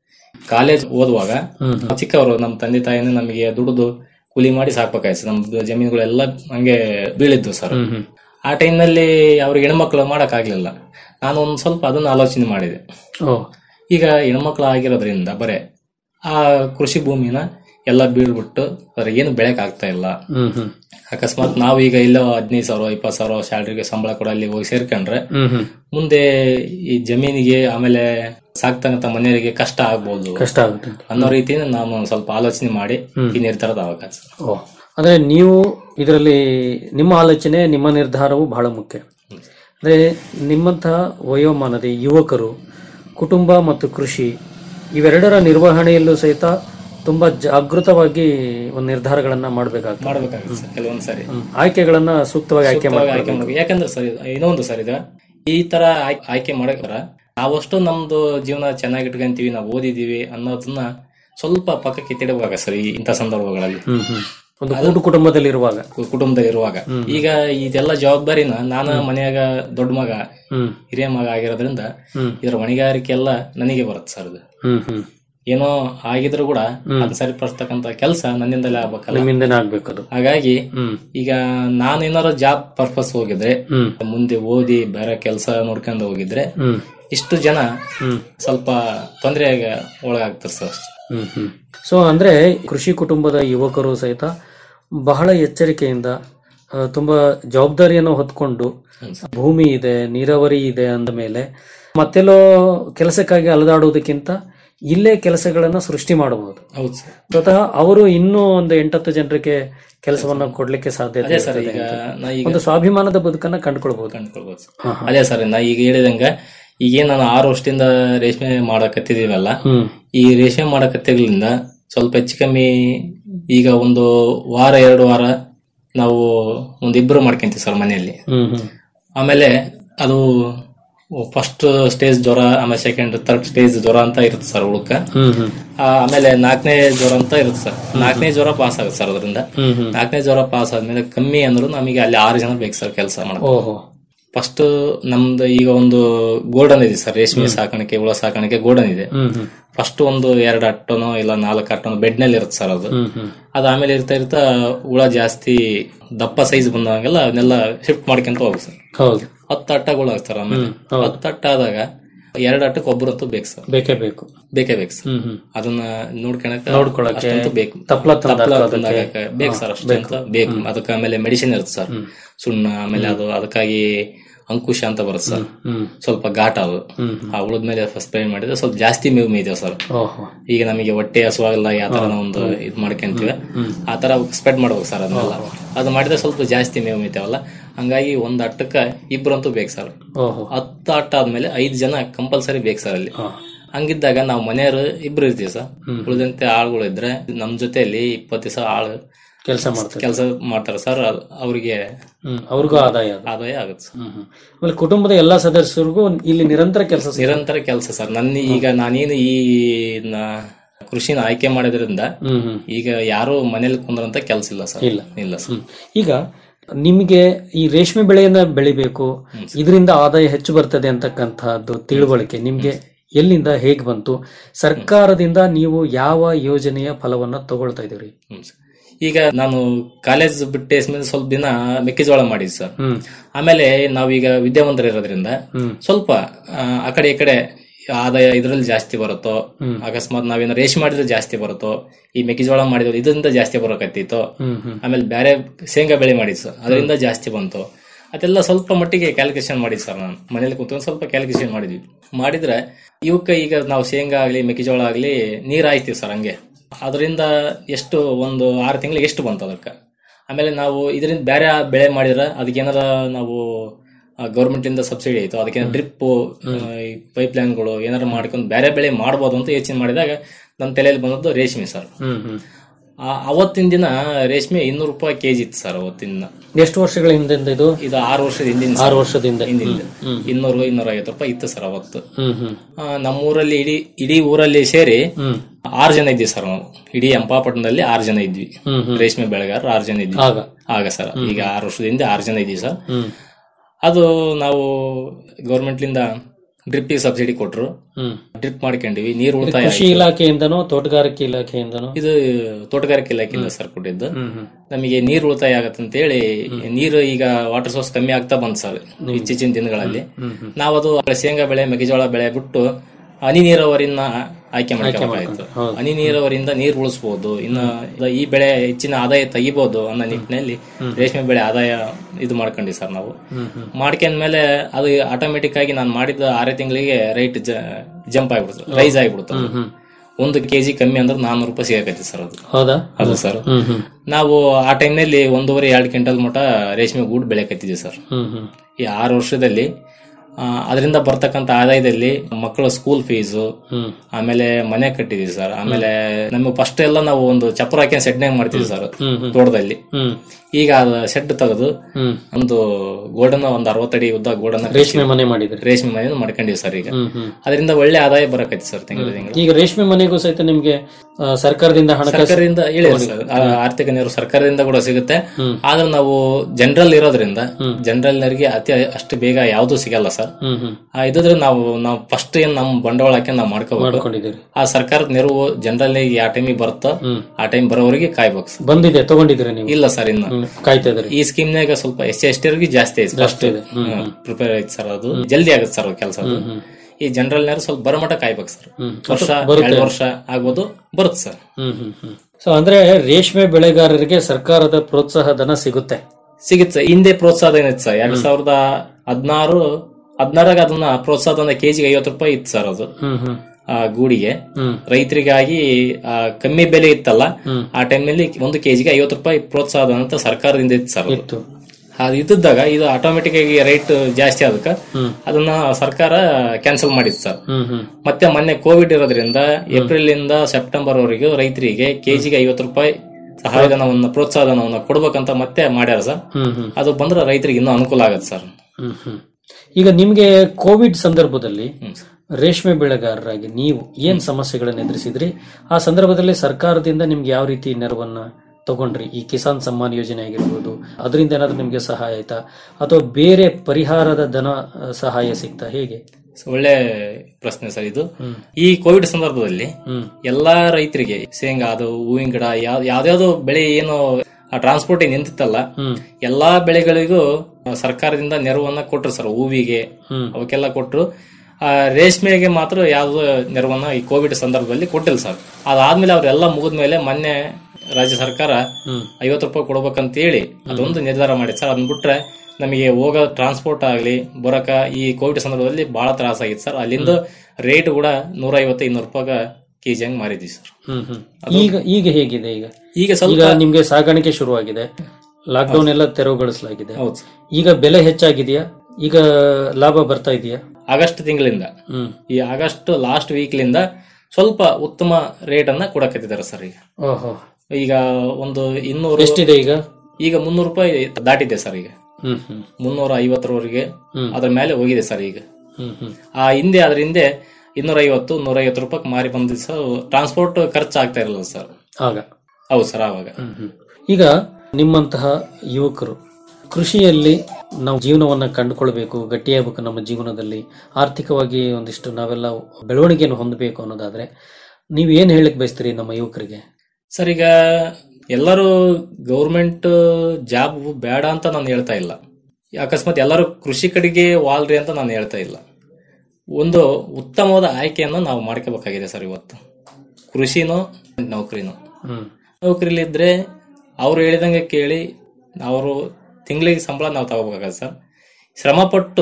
ಕಾಲೇಜ್ ಓದುವಾಗ ಚಿಕ್ಕವರು ನಮ್ಮ ತಂದೆ ತಾಯಿನ ನಮಗೆ ದುಡಿದು ಕೂಲಿ ಮಾಡಿ ಸಾಕ್ಬೇಕಾಯ್ತು ನಮ್ಮ ಜಮೀನುಗಳೆಲ್ಲ ಹಂಗೆ ಬೀಳಿದ್ದು ಸರ್ ಆ ಟೈಮ್ನಲ್ಲಿ ಅವ್ರಿಗೆ ಹೆಣ್ಮಕ್ಳು ಮಾಡಕ್ ಆಗ್ಲಿಲ್ಲ ನಾನು ಒಂದ್ ಸ್ವಲ್ಪ ಅದನ್ನ ಆಲೋಚನೆ ಮಾಡಿದೆ ಓ ಈಗ ಹೆಣ್ಮಕ್ಳು ಆಗಿರೋದ್ರಿಂದ ಬರೇ ಆ ಕೃಷಿ ಭೂಮಿನ ಎಲ್ಲ ಬೀಳ್ಬಿಟ್ಟು ಅದ್ರ ಏನು ಬೆಳೆಕ್ ಆಗ್ತಾ ಇಲ್ಲ ಹ್ಮ್ ಹ್ಮ್ ಅಕಸ್ಮಾತ್ ನಾವು ಈಗ ಇಲ್ಲೋ ಹದಿನೈದು ಸಾವಿರ ಇಪ್ಪತ್ತು ಸಾವಿರ ಸ್ಯಾಲ್ರಿಗೆ ಸಂಬಳ ಕೂಡ ಅಲ್ಲಿ ಹೋಗಿ ಸೇರ್ಕೊಂಡ್ರೆ ಹ್ಮ್ ಹ್ಮ್ ಮುಂದೆ ಈ ಜಮೀನಿಗೆ ಆಮೇಲೆ ಸಾಕ್ತಕ್ಕಂತ ಮನೆಯವರಿಗೆ ಕಷ್ಟ ಆಗ್ಬೋದು ಕಷ್ಟ ಆಗುತ್ತೆ ಅನ್ನೋ ರೀತಿಯಿಂದ ನಾನು ಒಂದ್ ಸ್ವಲ್ಪ ಆಲೋಚನೆ ಮಾಡಿ ಹ್ಮ್. ಈ ನಿರ್ಧಾರದ ಅವಕಾಶ ಓ ಅಂದ್ರೆ ನೀವು ಇದರಲ್ಲಿ ನಿಮ್ಮ ಆಲೋಚನೆ ನಿಮ್ಮ ನಿರ್ಧಾರವು ಬಹಳ ಮುಖ್ಯ ಅಂದ್ರೆ ನಿಮ್ಮಂತಹ ವಯೋಮಾನದ ಯುವಕರು ಕುಟುಂಬ ಮತ್ತು ಕೃಷಿ ಇವೆರಡರ ನಿರ್ವಹಣೆಯಲ್ಲೂ ಸಹಿತ ತುಂಬಾ ಜಾಗೃತವಾಗಿ ಒಂದು ನಿರ್ಧಾರಗಳನ್ನ ಮಾಡಬೇಕಾಗ್ತದೆ ಮಾಡ್ಬೇಕಾಗುತ್ತೆ ಸರ್ ಕೆಲವೊಂದ್ ಸರಿ ಆಯ್ಕೆಗಳನ್ನ ಸೂಕ್ತವಾಗಿ ಆಯ್ಕೆ ಸೂಕ್ತವಾಗಿ ಆಯ್ಕೆ ಮಾಡಬೇಕು ಮಾಡ್ಬೇಕು ಯಾಕಂದ್ರೆ ಸರ್ ಇದು- ಇನ್ನೊಂದು ಸರ್ ಇದು ಈ ತರ ಆಯ್- ಆಯ್ಕೆ ಮಾಡಕ್ರ ನಾವಷ್ಟು ನಮ್ದು ಜೀವನ ಚೆನ್ನಾಗಿ ಇಟ್ಕೊಂತೀವಿ ನಾವು ಓದಿದೀವಿ ಅನ್ನೋದನ್ನ ಸ್ವಲ್ಪ ಪಕ್ಕಕ್ಕೆ ತಿಡಬೇಕು ಸರ್ ಈ ಇಂಥ ಸಂದರ್ಭಗಳಲ್ಲಿ ಹ್ಮ್ ಹ್ಮ್ ಒಂದು ಕೂಡು ಕುಟುಂಬದಲ್ಲಿ ಇರುವಾಗ ಕುಟುಂಬದಲ್ಲಿ ಇರುವಾಗ ಈಗ ಇದೆಲ್ಲ ಜವಾಬ್ದಾರಿನ ನಾನು ಮನೆಯಾಗ ದೊಡ್ಡ ಮಗ ಹ್ಮ್ ಹಿರಿಯ ಮಗ ಆಗಿರೋದ್ರಿಂದ ಹ್ಮ್. ಇದರ ಹೊಣೆಗಾರಿಕೆ ಎಲ್ಲ ನನಗೆ ಬರುತ್ತೆ ಸರ್ ಇದು ಹ್ಮ್ ಹ್ಮ್ ಏನೋ ಆಗಿದ್ರು ಕೂಡ ಅದು ಸರಿಪಡಿಸ್ತಕ್ಕಂತ ಕೆಲಸ ನನ್ನಿಂದಲೇ ಆಗ್ಬೇಕಲ್ಲ ನಿಮ್ಮಿಂದನೇ ಆಗ್ಬೇಕದು ಹಾಗಾಗಿ ಹ್ಮ್ ಈಗ ನಾನು ಏನಾದ್ರು ಜಾಬ್ ಪರ್ಪಸ್ ಹೋಗಿದ್ರೆ ಹ್ಮ್ ಮುಂದೆ ಓದಿ ಬೇರೆ ಕೆಲಸ ನೋಡ್ಕೊಂಡು ಹೋಗಿದ್ರೆ ಹ್ಮ್ ಇಷ್ಟು ಜನ ಹ್ಮ್ ಸ್ವಲ್ಪ ತೊಂದರೆಗೆ ಒಳಗಾಗ್ತಾರೆ ಸರ್ ಹ್ಮ್ ಹ್ಮ್ ಸೊ ಅಂದ್ರೆ ಕೃಷಿ ಕುಟುಂಬದ ಯುವಕರು ಸಹಿತ ಬಹಳ ಎಚ್ಚರಿಕೆಯಿಂದ ಆ, ತುಂಬಾ ಜವಾಬ್ದಾರಿಯನ್ನು ಹೊತ್ಕೊಂಡು ಭೂಮಿ ಇದೆ ನೀರಾವರಿ ಇದೆ ಅಂದ ಮೇಲೆ ಮತ್ತೆಲ್ಲೋ ಕೆಲಸಕ್ಕಾಗಿ ಅಲೆದಾಡುವುದಕ್ಕಿಂತ ಇಲ್ಲೇ ಕೆಲಸಗಳನ್ನ ಸೃಷ್ಟಿ ಮಾಡಬಹುದು ಹೌದು ಸರ್ ಸ್ವತಃ ಅವರು ಇನ್ನೂ ಒಂದು ಎಂಟತ್ತು ಜನರಿಗೆ ಕೆಲಸವನ್ನ ಕೊಡ್ಲಿಕ್ಕೆ ಸಾಧ್ಯತೆ ಅದೇ ಸರ್ ಇರ್ತದೆ ಈಗ ಅಂತ. ನಾ ಈಗ ಒಂದು ಸ್ವಾಭಿಮಾನದ ಬದುಕನ್ನ ಕಂಡುಕೊಳ್ಬಹುದು ಕಂಡ್ಕೊಳ್ಬೋದು ಸರ್. ಅದೇ ಸರ್ ನಾ ಈಗ ಹೇಳಿದಂಗ ಈಗೇನ್ ನಾನು ಆರು ವರ್ಷದಿಂದ ರೇಷ್ಮೆ ಮಾಡಕತ್ತಿದೀವಲ್ಲ ಹ್ಮ್ ಈ ರೇಷ್ಮೆ ಮಾಡಕತ್ತಿರ್ಲಿಂದ ಸ್ವಲ್ಪ ಹೆಚ್ಚು ಕಮ್ಮಿ ಈಗ ಒಂದು ವಾರ ಎರಡು ವಾರ ನಾವು ಒಂದಿಬ್ರು ಮಾಡ್ಕೊಂತೀವಿ ಸರ್ ಮನೆಯಲ್ಲಿ ಹ್ಮ್ ಹ್ಮ್ ಆಮೇಲೆ ಅದು ಫಸ್ಟ್ ಸ್ಟೇಜ್ ಜ್ವರ ಆಮೇಲೆ ಸೆಕೆಂಡ್ ಥರ್ಡ್ ಸ್ಟೇಜ್ ಜ್ವರ ಅಂತ ಇರುತ್ತೆ ಸರ್ ಹುಡುಕ ಹ್ಮ್ ಹ್ಮ್ ಆಮೇಲೆ ನಾಲ್ಕನೇ ಜ್ವರ ಅಂತ ಇರುತ್ತೆ ಸರ್ ನಾಲ್ಕನೇ ಜ್ವರ ಪಾಸ್ ಆಗುತ್ತೆ ಸರ್ ಅದರಿಂದ ಹ್ಮ್ ಹ್ಮ್ ನಾಲ್ಕನೇ ಜ್ವರ ಪಾಸ್ ಆದ್ಮೇಲೆ ಕಮ್ಮಿ ಅಂದ್ರೂ ನಮಗೆ ಅಲ್ಲಿ ಆರು ಜನ ಬೇಕು ಸರ್ ಕೆಲಸ ಮಾಡಕ್ಕೆ ಓಹೋ ಫಸ್ಟ್ ನಮ್ದು ಈಗ ಒಂದು ಗೋಲ್ಡನ್ ಇದೆ ಸರ್ ರೇಷ್ಮೆ ಸಾಕಾಣಿಕೆ ಹುಳ ಸಾಕಾಣಿಕೆ ಗೋಲ್ಡನ್ ಇದೆ ಹ್ಮ್ ಹ್ಮ್ ಫಸ್ಟ್ ಒಂದು ಎರಡು ಅಟ್ಟನೋ ಇಲ್ಲ ನಾಲ್ಕು ಅಟ್ಟನೋ ಬೆಡ್ ನಲ್ಲಿ ಇರುತ್ತೆ ಸರ್ ಅದು ಹ್ಮ್ ಹ್ಮ್ ಅದು ಆಮೇಲೆ ಇರ್ತಾ ಇರ್ತಾ ಹುಳ ಜಾಸ್ತಿ ದಪ್ಪ ಸೈಜ್ ಬಂದಾಗೆಲ್ಲ ಅವನ್ನೆಲ್ಲ ಶಿಫ್ಟ್ ಮಾಡ್ಕೊಂತ ಹೋಗಿ ಸರ್ ಹೌದು ಹತ್ತು ಅಟ್ಟಗಳು ಸರ್ ಆಮೇಲೆ ಹತ್ತು ಅಟ್ಟ ಆದಾಗ ಎರಡು ಅಟ್ಟಕ್ಕೆ ಒಬ್ಬರಂತೂ ಬೇಕು ಸರ್ ಬೇಕೇ ಬೇಕು ಬೇಕೇ ಬೇಕು ಸರ್ ಹ್ಮ್ ಹ್ಮ್ ಅದನ್ನ ನೋಡ್ಕೊಳಕ ನೋಡ್ಕೊಳಕ್ಕೆ, ಅಷ್ಟಂತೂ ಬೇಕು ತಪ್ಲ ತಂದು ತಪ್ಲ ಹಾಕೋದಕ್ಕೆ. ತಂದು ಹಾಕಕ್ಕೆ ಬೇಕು ಸರ್ ಅಷ್ಟಂತ ಬೇಕು ಅದಕ್ಕೆ ಆಮೇಲೆ ಮೆಡಿಸಿನ್ ಇರುತ್ತೆ ಸರ್ ಸುಣ್ಣ ಆಮೇಲೆ ಅದು ಅದಕ್ಕಾಗಿ ಅಂಕುಶ ಅಂತ ಬರುತ್ತೆ ಸರ್ ಹ್ಮ್ ಸ್ವಲ್ಪ ಘಾಟ ಅದು ಆ ಉಳಿದ ಮೇಲೆ ಸ್ಪ್ರೇ ಮಾಡಿದ್ರೆ ಸ್ವಲ್ಪ ಜಾಸ್ತಿ ಮೇವು ಮೇಯ್ತೇವೆ ಸರ್ ಓಹೋ ಈಗ ನಮಗೆ ಹೊಟ್ಟೆ ಹಸುವಾಗಲ್ಲ ಯಾವ ತರ ನಾವು ಒಂದು ಇದ್ ಮಾಡ್ಕೊಂತೀವಿ ಆ ತರ ಸ್ಪ್ರೆಡ್ ಮಾಡ್ಬೇಕು ಸರ್ ಅದನ್ನೆಲ್ಲ ಅದು ಮಾಡಿದ್ರೆ ಸ್ವಲ್ಪ ಜಾಸ್ತಿ ಮೇವು ಮೇಯ್ತೇವಲ್ಲ ಹಂಗಾಗಿ ಒಂದ್ ಅಟ್ಟಕ್ಕ ಇಬ್ರಂತೂ ಬೇಕು ಸರ್ ಓಹೋ ಹತ್ತು ಅಟ್ಟ ಆದ್ಮೇಲೆ ಐದ್ ಜನ ಕಂಪಲ್ಸರಿ ಬೇಕು ಸರ್ ಅಲ್ಲಿ ಹಂಗಿದ್ದಾಗ ನಾವು ಮನೆಯವರು ಇಬ್ರು ಇರ್ತೀವಿ ಸರ್ ಉಳಿದಂತೆ ಆಳುಗಳು ಇದ್ರೆ ನಮ್ ಜೊತೆಯಲ್ಲಿ ಇಪ್ಪತ್ತು ದಿವಸ ಆಳು ಕೆಲಸ ಮಾಡ್ತಾರೆ ಕೆಲಸ ಮಾಡ್ತಾರೆ ಸರ್ ಅವ್ರಿಗೆ ಹ್ಮ್ ಅವ್ರಿಗೂ ಆದಾಯ ಅದು ಆದಾಯ ಆಗುತ್ತೆ ಸರ್ ಹ್ಮ್ ಹ್ಮ್. ಆಮೇಲೆ ಕುಟುಂಬದ ಎಲ್ಲಾ ಸದಸ್ಯರಿಗೂ ಇಲ್ಲಿ ನಿರಂತರ ಕೆಲಸ ನಿರಂತರ ಕೆಲಸ ಸರ್ ನನ್ನ ಈಗ ನಾನೇನು ಈ ನ- ಕೃಷಿನ ಆಯ್ಕೆ ಮಾಡಿದ್ರಿಂದ ಹ್ಮ್ ಹ್ಮ್ ಈಗ ಯಾರು ಮನೇಲಿ ಕುಂದ್ರಂತ ಕೆಲಸ ಇಲ್ಲ ಸರ್ ಇಲ್ಲ. ಇಲ್ಲ ಸರ್ ಹ್ಮ್. ಈಗ ನಿಮಗೆ ಈ ರೇಷ್ಮೆ ಬೆಳೆಯನ್ನ ಬೆಳಿಬೇಕು ಇದರಿಂದ ಆದಾಯ ಹೆಚ್ಚು ಬರ್ತದೆ ಅಂತಕ್ಕಂತಹದ್ದು ತಿಳುವಳಿಕೆ ನಿಮ್ಗೆ ಎಲ್ಲಿಂದ ಹೇಗ್ ಬಂತು ಸರ್ಕಾರದಿಂದ ನೀವು ಯಾವ ಯೋಜನೆಯ ಫಲವನ್ನ ತಗೊಳ್ತಾ ಇದೀರಿ ಹ್ಮ್ ಸರ್. ಈಗ ನಾನು ಕಾಲೇಜ್ ಬಿಟ್ಟೆ ಮೇಲೆ ಸ್ವಲ್ಪ ದಿನ ಮೆಕ್ಕೆಜೋಳ ಮಾಡಿದ್ವಿ ಸರ್ ಹ್ಮ್ ಆಮೇಲೆ ನಾವೀಗ ವಿದ್ಯಾವಂತರು ಇರೋದ್ರಿಂದ ಹ್ಮ್. ಸ್ವಲ್ಪ ಆ, ಆ ಕಡೆ ಈ ಕಡೆ ಆದಾಯ ಇದ್ರಲ್ಲಿ ಜಾಸ್ತಿ ಬರುತ್ತೋ ಅಕಸ್ಮಾತ್ ನಾವೇನೋ ರೇಷ್ಮೆ ಮಾಡಿದ್ರೆ ಜಾಸ್ತಿ ಬರುತ್ತೋ ಈ ಮೆಕ್ಕೆಜೋಳ ಮಾಡಿದ್ರೆ ಇದರಿಂದ ಜಾಸ್ತಿ ಬರೋಕತ್ತಿತ್ತೋ ಹ್ಮ್ ಹ್ಮ್ ಆಮೇಲೆ ಬೇರೆ ಶೇಂಗಾ ಬೆಳೆ ಮಾಡಿದ್ ಸರ್ ಅದರಿಂದ ಜಾಸ್ತಿ ಬಂತು ಅದೆಲ್ಲ ಸ್ವಲ್ಪ ಮಟ್ಟಿಗೆ ಕ್ಯಾಲ್ಕುಲೇಷನ್ ಮಾಡಿದ್ ಸರ್ ನಾನು ಮನೇಲಿ ಕೂತ್ಕೊಂಡು ಸ್ವಲ್ಪ ಕ್ಯಾಲ್ಕುಲೇಷನ್ ಮಾಡಿದ್ವಿ ಮಾಡಿದ್ರೆ ಇವಕ್ಕೆ ಈಗ ನಾವು ಶೇಂಗಾ ಆಗ್ಲಿ ಮೆಕ್ಕೆಜೋಳ ಆಗ್ಲಿ ನೀರ್ ಹಾಯ್ತೀವಿ ಸರ್ ಹಂಗೆ ಅದರಿಂದ ಎಷ್ಟು ಒಂದು ಆರು ತಿಂಗಳಿಗೆ ಎಷ್ಟು ಬಂತು ಅದಕ್ಕೆ ಆಮೇಲೆ ನಾವು ಇದರಿಂದ ಬೇರೆ ಬೆಳೆ ಮಾಡಿದ್ರೆ ಅದಕ್ಕೆ ಏನಾರ ನಾವು ಗೌರ್ಮೆಂಟ್ ಇಂದ ಸಬ್ಸಿಡಿ ಆಯ್ತು ಅದಕ್ಕೆ ಡ್ರಿಪ್ ಪೈಪ್ ಲೈನ್ಗಳು ಏನಾರು ಮಾಡ್ಕೊಂಡು ಬೇರೆ ಬೆಳೆ ಮಾಡ್ಬೋದು ಅಂತ ಯೋಚನೆ ಮಾಡಿದಾಗ ನನ್ನ ತಲೆಯಲ್ಲಿ ಬಂದದ್ದು ರೇಷ್ಮೆ ಸರ್ ಹ್ಮ್ ಹ್ಮ್ ಆ- ಅವತ್ತಿನ ದಿನ ರೇಷ್ಮೆ ಇನ್ನೂರು ರೂಪಾಯಿ ಕೆಜಿ ಇತ್ತು ಸರ್ ಅವತ್ತಿನ ದಿನ ಎಷ್ಟು ವರ್ಷಗಳ ಹಿಂದಿಂದ ಇದು ಇದು ಆರು ವರ್ಷದ ಹಿಂದಿನ ಆರು ವರ್ಷದಿಂದ ಹಿಂದಿಂದ ಇನ್ನೂರು ಇನ್ನೂರ ಐವತ್ತು ರೂಪಾಯಿ ಇತ್ತು ಸರ್ ಅವತ್ತು ಹ್ಮ್ ಹ್ಮ್ ಆ, ನಮ್ಮೂರಲ್ಲಿ ಇಡೀ ಇಡೀ ಊರಲ್ಲಿ ಸೇರಿ ಆರು ಜನ ಇದ್ವಿ ಸರ್ ನಾವು ಇಡೀ ಅಂಪಾಪಟ್ಟಣದಲ್ಲಿ ಆರು ಜನ ಇದ್ವಿ ಹ್ಮ್, ಹ್ಮ್. ರೇಷ್ಮೆ ಬೆಳೆಗಾರರು ಆರು ಜನ ಇದ್ವಿ ಆಗ? ಆಗ ಸರ್ ಈಗ ಆರು ವರ್ಷದ ಹಿಂದೆ ಆರು ಜನ ಇದ್ವಿ ಸರ್ ಹ್ಮ್ ಅದು ನಾವು ಗೌರ್ಮೆಂಟ್ಲಿಂದ ಡ್ರಿಪ್ ಸಬ್ಸಿಡಿ ಕೊಟ್ರು ಹ್ಮ್ ಡ್ರಿಪ್ ಮಾಡ್ಕೊಂಡಿವಿ ನೀರು ಇದು ಉಳಿತಾಯ ಕೃಷಿ ಆಯ್ತು. ಇಲಾಖೆಯಿಂದನೋ ತೋಟಗಾರಿಕೆ ಇಲಾಖೆಯಿಂದನೋ ಇದು ತೋಟಗಾರಿಕೆ ಇಲಾಖೆಯಿಂದ ಸರ್ ಕೊಟ್ಟಿದ್ದು ಹ್ಮ್ ಹ್ಮ್ ನಮಗೆ ನೀರು ಉಳಿತಾಯ ಆಗತ್ತಂತ ಹೇಳಿ ನೀರು ಈಗ ವಾಟರ್ ಸೋರ್ಸ್ ಕಮ್ಮಿ ಆಗ್ತಾ ಬಂತು ಸರ್ ಇತ್ತೀಚಿನ ದಿನಗಳಲ್ಲಿ ಹ್ಮ್ ಹ್ಮ್ ನಾವದು ಶೇಂಗಾ ಬೆಳೆ ಮೆಕ್ಕೆಜೋಳ ಬೆಳೆ ಬಿಟ್ಟು ಹನಿ ನೀರಾವರಿನ ಆಯ್ಕೆ ಮಾಡ್ಕೋಬೇಕಾಯ್ತು ಹೌದು. ಹನಿ ನೀರಾವರಿಯಿಂದ ನೀರು ಉಳಿಸಬಹುದು ಇನ್ನು ಈ ಬೆಳೆ ಹೆಚ್ಚಿನ ಆದಾಯ ತೆಗಿಬಹುದು ಅನ್ನೋ ನಿಟ್ಟಿನಲ್ಲಿ ರೇಷ್ಮೆ ಬೆಳೆ ಆದಾಯ ಇದು ಮಾಡ್ಕೊಂಡಿ ಸರ್ ನಾವು ಹ್ಮ್ ಹ್ಮ್ ಮಾಡ್ಕೊಂಡ್ಮೇಲೆ ಅದು ಆಟೋಮೆಟಿಕ್ ಆಗಿ ನಾನು ಮಾಡಿದ ಆರೇ ತಿಂಗಳಿಗೆ ರೈಟ್ ಜಂಪ್ ಆಗ್ಬಿಡ್ತು ರೈಸ್ ಆಗ್ಬಿಡ್ತು ಅದು. ಹ್ಮ್. ಒಂದು ಕೆಜಿ ಕಮ್ಮಿ ಅಂದ್ರೆ ನಾನ್ನೂರು ರೂಪಾಯಿ ಸಿಗಕೈತಿ ಸರ್ ಅದು ಹೌದಾ ಅದು ಸರ್ ಹ್ಮ್ ಹ್ಮ್ ನಾವು ಆ ಟೈಮ್ನಲ್ಲಿ ಒಂದೂವರೆ ಎರಡು ಕ್ವಿಂಟಲ್ ಮಟ ರೇಷ್ಮೆ ಗೂಡು ಬೆಳೆಕತ್ತಿದ್ವಿ ಸರ್ ಹ್ಮ್ ಹ್ಮ್ ಈ ಆರು ವರ್ಷದಲ್ಲಿ ಆ, ಅದರಿಂದ ಬರ್ತಕ್ಕಂಥ ಆದಾಯದಲ್ಲಿ ಮಕ್ಕಳ ಸ್ಕೂಲ್ ಫೀಸು ಹ್ಮ್ ಆಮೇಲೆ ಮನೆ ಕಟ್ಟಿದ್ವಿ ಸರ್ ಆಮೇಲೆ ನಮಗೆ ಫಸ್ಟ್ ಎಲ್ಲ ನಾವು ಒಂದು ಚಪ್ಪರ ಹಾಕಿ ಸೆಡ್ನಾಗ ಮಾಡ್ತಿದ್ವಿ ಸರ್ ಹ್ಮ್ ಹ್ಮ್. ತೋಟದಲ್ಲಿ ಹ್ಮ್ ಈಗ ಅದು ಸೆಡ್ ತೆಗೆದು ಹ್ಮ್ ಒಂದು ಗೋಡನ ಒಂದು ಅರವತ್ತಡಿ ಉದ್ದ ಗೋಡನ ರೇಷ್ಮೆ ಮನೆ ಮಾಡಿದ್ರಿ ರೇಷ್ಮೆ ಮನೆ ಮಾಡ್ಕೊಂಡಿವಿ ಸರ್ ಈಗ ಹ್ಮ್ ಹ್ಮ್ ಅದರಿಂದ ಒಳ್ಳೆ ಆದಾಯ ಬರಕೈತಿ ಸರ್ ತಿಂಗಳು ತಿಂಗಳು ಈಗ ರೇಷ್ಮೆ ಮನೆಗೂ ಸಹಿತ ನಿಮ್ಗೆ ಆ, ಸರ್ಕಾರದಿಂದ ಹಣಕಾಸು ಸರ್ಕಾರದಿಂದ ಹೇಳಿ ಸರ್ ಆ, ಆರ್ಥಿಕ ನೆರವು ಸರ್ಕಾರದಿಂದ ಕೂಡ ಸಿಗುತ್ತೆ ಹ್ಮ್. ಆದ್ರೆ ನಾವು ಜನರಲ್ ಇರೋದ್ರಿಂದ ಜನರಲ್ ನರಿಗೆ ಅತಿ ಅಷ್ಟು ಬೇಗ ಯಾವ್ದು ಸಿಗಲ್ಲ ಸರ್ ಹ್ಮ್ ಹ್ಮ್ ಆ, ಇದಿದ್ರೆ ನಾವು ನಾವು ಫಸ್ಟ್ ಏನ್ ನಮ್ ಬಂಡವಾಳ ಹಾಕಿ ನಾವು ಮಾಡ್ಕೋಬೇಕು ಮಾಡ್ಕೊಂಡಿದ್ದೀರಿ ಆ ಸರ್ಕಾರದ ನೆರವು ಜನರಲ್ ಯಾವ ಟೈಮಿಗೆ ಬರುತ್ತೋ ಹ್ಮ್. ಆ ಟೈಮ್ ಬರೋವರೆಗೆ ಕಾಯ್ಬೇಕು ಸರ್ ಬಂದಿದೆ ತಗೊಂಡಿದ್ರಿ ನೀವು ಇಲ್ಲ ಸರ್ ಇನ್ನು ಹ್ಮ್, ಕಾಯ್ತಾ ಇದ್ರಿ ಈ ಸ್ಕೀಮ್ನಾಗ ಸ್ವಲ್ಪ ಎಸ್ ಎಸ್ ಟಿ ಜಾಸ್ತಿ ಐತೆ ಫಸ್ಟ್ ಇದೆ. ಹ್ಮ್, ಪ್ರಿಪೇರ್ ಐತೆ ಸರ್ ಅದು ಜಲ್ದಿ ಆಗುತ್ತೆ ಸರ್ ಕೆಲಸ ಅದು ಈ ಜನರಲ್ ನೇರ ಸ್ವಲ್ಪ ಬರಮಟ ಕಾಯ್ಬೇಕು ಸರ್ ಹ್ಮ್. ವರ್ಷ ಬರುತ್ತೆ. ಎರಡು ವರ್ಷ ಆಗ್ಬೋದು ಬರುತ್ತೆ ಸರ್ ಹ್ಮ್ ಹ್ಮ್ ಹ್ಮ್ ಸೊ ಅಂದ್ರೆ ರೇಷ್ಮೆ ಬೆಳೆಗಾರರಿಗೆ ಸರ್ಕಾರದ ಪ್ರೋತ್ಸಾಹ ಧನ ಸಿಗುತ್ತೆ ಸಿಗುತ್ತೆ ಹಿಂದೆ ಪ್ರೋತ್ಸಾಹ ಏನಿತ್ತು ಸರ್ ಎರಡ್ ಸಾವಿರದ ಹದಿನಾರು ಹದಿನಾರಾಗ ಅದನ್ನ ಪ್ರೋತ್ಸಾಹದ ಕೆಜಿಗೆ ಐವತ್ತು ರೂಪಾಯಿ ಇತ್ತು ಸರ್ ಅದು ಹ್ಮ್ ಹ್ಮ್ ಆ ಗೂಡಿಗೆ ಹ್ಮ್. ರೈತರಿಗಾಗಿ ಆ, ಕಮ್ಮಿ ಬೆಲೆ ಇತ್ತಲ್ಲ ಹ್ಮ್. ಆ ಟೈಮ್ನಲ್ಲಿ ಒಂದು ಕೆಜಿಗೆ ಐವತ್ತು ರೂಪಾಯಿ ಪ್ರೋತ್ಸಾಹ ಅಂತ ಸರ್ಕಾರದಿಂದ ಇತ್ತು ಸರ್ ಅದು. ಇತ್ತು ಅದು ಇದ್ದಾಗ ಇದು ಆಟೋಮೆಟಿಕ್ ಆಗಿ ರೇಟ್ ಜಾಸ್ತಿ ಆದಕ್ಕ ಹ್ಮ್. ಅದನ್ನ ಸರ್ಕಾರ ಕ್ಯಾನ್ಸಲ್ ಮಾಡಿತ್ತು ಸರ್ ಹ್ಮ್ ಹ್ಮ್ ಮತ್ತೆ ಮೊನ್ನೆ ಕೋವಿಡ್ ಇರೋದ್ರಿಂದ ಏಪ್ರಿಲ್ ಇಂದ ಸೆಪ್ಟೆಂಬರ್ ವರೆಗೂ ರೈತರಿಗೆ ಕೆಜಿಗೆ ಐವತ್ತು ರೂಪಾಯಿ ಸಹಾಯಧನವನ್ನ ಪ್ರೋತ್ಸಾಹಧನವನ್ನ ಕೊಡ್ಬೇಕಂತ ಮತ್ತೆ ಮಾಡ್ಯಾರ ಸರ್ ಹ್ಮ್ ಹ್ಮ್ ಅದು ಬಂದ್ರೆ ರೈತರಿಗೆ ಇನ್ನೂ ಅನುಕೂಲ ಆಗತ್ತೆ ಸರ್ ಹ್ಮ್ ಹ್ಮ್ ಈಗ ನಿಮ್ಗೆ ಕೋವಿಡ್ ಸಂದರ್ಭದಲ್ಲಿ ರೇಷ್ಮೆ ಬೆಳೆಗಾರರಾಗಿ ನೀವು ಏನ್ ಸಮಸ್ಯೆಗಳನ್ನು ಎದುರಿಸಿದ್ರಿ ಆ ಸಂದರ್ಭದಲ್ಲಿ ಸರ್ಕಾರದಿಂದ ನಿಮ್ಗೆ ಯಾವ ರೀತಿ ನೆರವನ್ನ ತಗೊಂಡ್ರಿ ಈ ಕಿಸಾನ್ ಸಮ್ಮಾನ್ ಯೋಜನೆ ಆಗಿರ್ಬೋದು ಅದರಿಂದ ಏನಾದ್ರೂ ನಿಮ್ಗೆ ಸಹಾಯ ಆಯ್ತಾ ಅಥವಾ ಬೇರೆ ಪರಿಹಾರದ ಧನ ಆ, ಸಹಾಯ ಸಿಗ್ತಾ ಹೇಗೆ So, ಒಳ್ಳೆ ಪ್ರಶ್ನೆ ಸರ್ ಇದು ಈ ಕೋವಿಡ್ ಸಂದರ್ಭದಲ್ಲಿ ಹ್ಮ್ ಎಲ್ಲಾ ರೈತರಿಗೆ ಶೇಂಗಾ ಅದು ಹೂವಿನ ಗಿಡ ಯಾವ್- ಯಾವ್ದ್ಯಾವ್ದು ಬೆಳೆ ಏನು ಟ್ರಾನ್ಸ್ಪೋರ್ಟ್ ನಿಂತಿತ್ತಲ್ಲ ಹ್ಮ್ ಎಲ್ಲಾ ಬೆಳೆಗಳಿಗೂ ಆ, ಸರ್ಕಾರದಿಂದ ನೆರವನ್ನ ಕೊಟ್ರು ಸರ್ ಹೂವಿಗೆ ಹ್ಮ್ ಅವಕ್ಕೆಲ್ಲ ಕೊಟ್ರು ಆ, ರೇಷ್ಮೆಗೆ ಮಾತ್ರ ಯಾವ್ದು ನೆರವನ್ನ ಈ ಕೋವಿಡ್ ಸಂದರ್ಭದಲ್ಲಿ ಕೊಟ್ಟಿಲ್ಲ ಸರ್ ಅದಾದ್ಮೇಲೆ ಅವ್ರೆಲ್ಲ ಮುಗಿದ್ಮೇಲೆ ಮೊನ್ನೆ ರಾಜ್ಯ ಸರ್ಕಾರ ಹ್ಮ್ ಐವತ್ತು ರೂಪಾಯಿ ಕೊಡ್ಬೇಕಂತ ಹೇಳಿ ಅದೊಂದು ನಿರ್ಧಾರ ಮಾಡಿತ್ತು ಸರ್ ಅದನ್ನ ಬಿಟ್ರೆ ನಮಗೆ ಹೋಗೋ ಟ್ರಾನ್ಸ್ಪೋರ್ಟ್ ಆಗಲಿ ಬರಕ ಈ ಕೋವಿಡ್ ಸಂದರ್ಭದಲ್ಲಿ ಬಹಳ ತ್ರಾಸ ಆಗಿತ್ತು ಸರ್ ಅಲ್ಲಿಂದ ರೇಟ್ ಕೂಡ ನೂರ ಐವತ್ತು ಇನ್ನೂರು ರೂಪಾಯಿ ಕೆಜಿ ಹಂಗ್ ಮಾರಿದ್ವಿ ಸರ್ ಹ್ಮ್ ಹ್ಮ್ ಈಗ ಈಗ ಹೇಗಿದೆ ಈಗ ಈಗ ಸ್ವಲ್ಪ ಈಗ ನಿಮ್ಗೆ ಸಾಗಾಣಿಕೆ ಶುರುವಾಗಿದೆ ಲಾಕ್ಡೌನ್ ಎಲ್ಲ ತೆರವುಗೊಳಿಸಲಾಗಿದೆ ಹೌದು ಸರ್. ಈಗ ಬೆಲೆ ಹೆಚ್ಚಾಗಿದೆಯಾ ಈಗ ಲಾಭ ಬರ್ತಾ ಇದೆಯಾ ಆಗಸ್ಟ್ ತಿಂಗಳಿಂದ ಹ್ಮ್ ಈ ಆಗಸ್ಟ್ ಲಾಸ್ಟ್ ವೀಕ್ಲಿಂದ ಸ್ವಲ್ಪ ಉತ್ತಮ ರೇಟ್ ಅನ್ನ ಕೊಡಕತ್ತಿದ್ದಾರೆ ಸರ್ ಈಗ ಓಹೋ ಈಗ ಒಂದು ಇನ್ನೂರು ಎಷ್ಟಿದೆ ಈಗ ಈಗ ಮುನ್ನೂರು ರೂಪಾಯಿ ದಾಟಿದೆ ಸರ್ ಈಗ ಹ್ಮ್ ಹ್ಮ್ ಮುನ್ನೂರ ಐವತ್ತರವರೆಗೆ ಹ್ಮ್. ಅದ್ರ ಮೇಲೆ ಹೋಗಿದೆ ಸರ್ ಈಗ ಹ್ಮ್ ಹ್ಮ್ ಆ ಹಿಂದೆ ಅದ್ರ ಹಿಂದೆ ಇನ್ನೂರ ಐವತ್ತು ನೂರ ಐವತ್ತು ರೂಪಾಯಿ ಮಾರಿ ಬಂದಿದ್ದು ಸರ್ ಟ್ರಾನ್ಸ್ಪೋರ್ಟ್ ಖರ್ಚು ಆಗ್ತಾ ಇರಲಿಲ್ಲ ಸರ್ ಆಗ ಹೌದು ಸರ್ ಆವಾಗ ಹ್ಮ್ ಹ್ಮ್. ಈಗ ನಿಮ್ಮಂತಹ ಯುವಕರು ಕೃಷಿಯಲ್ಲಿ ನಾವು ಜೀವನವನ್ನ ಕಂಡುಕೊಳ್ಬೇಕು ಗಟ್ಟಿಯಾಗಬೇಕು ನಮ್ಮ ಜೀವನದಲ್ಲಿ ಆರ್ಥಿಕವಾಗಿ ಒಂದಿಷ್ಟು ನಾವೆಲ್ಲ ಬೆಳವಣಿಗೆಯನ್ನು ಹೊಂದಬೇಕು ಅನ್ನೋದಾದ್ರೆ ನೀವು ಏನ್ ಹೇಳಕ್ ಬಯಸ್ತೀರಿ ನಮ್ಮ ಯುವಕರಿಗೆ ಸರ್ ಈಗ ಎಲ್ಲರೂ ಗೌರ್ಮೆಂಟ್ ಜಾಬ್ ಬೇಡ ಅಂತ ನಾನು ಹೇಳ್ತಾ ಇಲ್ಲ ಅಕಸ್ಮಾತ್ ಎಲ್ಲರೂ ಕೃಷಿ ಕಡೆಗೆ ವಾಲ್ರಿ ಅಂತ ನಾನು ಹೇಳ್ತಾ ಇಲ್ಲ ಒಂದು ಉತ್ತಮವಾದ ಆಯ್ಕೆಯನ್ನು ನಾವು ಮಾಡ್ಕೋಬೇಕಾಗಿದೆ ಸರ್ ಇವತ್ತು ಕೃಷಿನೋ ನೌಕರಿನೋ ಹ್ಮ್ ನೌಕರಿಲಿದ್ರೆ ಅವ್ರು ಹೇಳಿದಂಗೆ ಕೇಳಿ ಅವರು ತಿಂಗಳಿಗೆ ಸಂಬಳ ನಾವು ತಗೋಬೇಕಾಗತ್ತೆ ಸರ್ ಶ್ರಮಪಟ್ಟು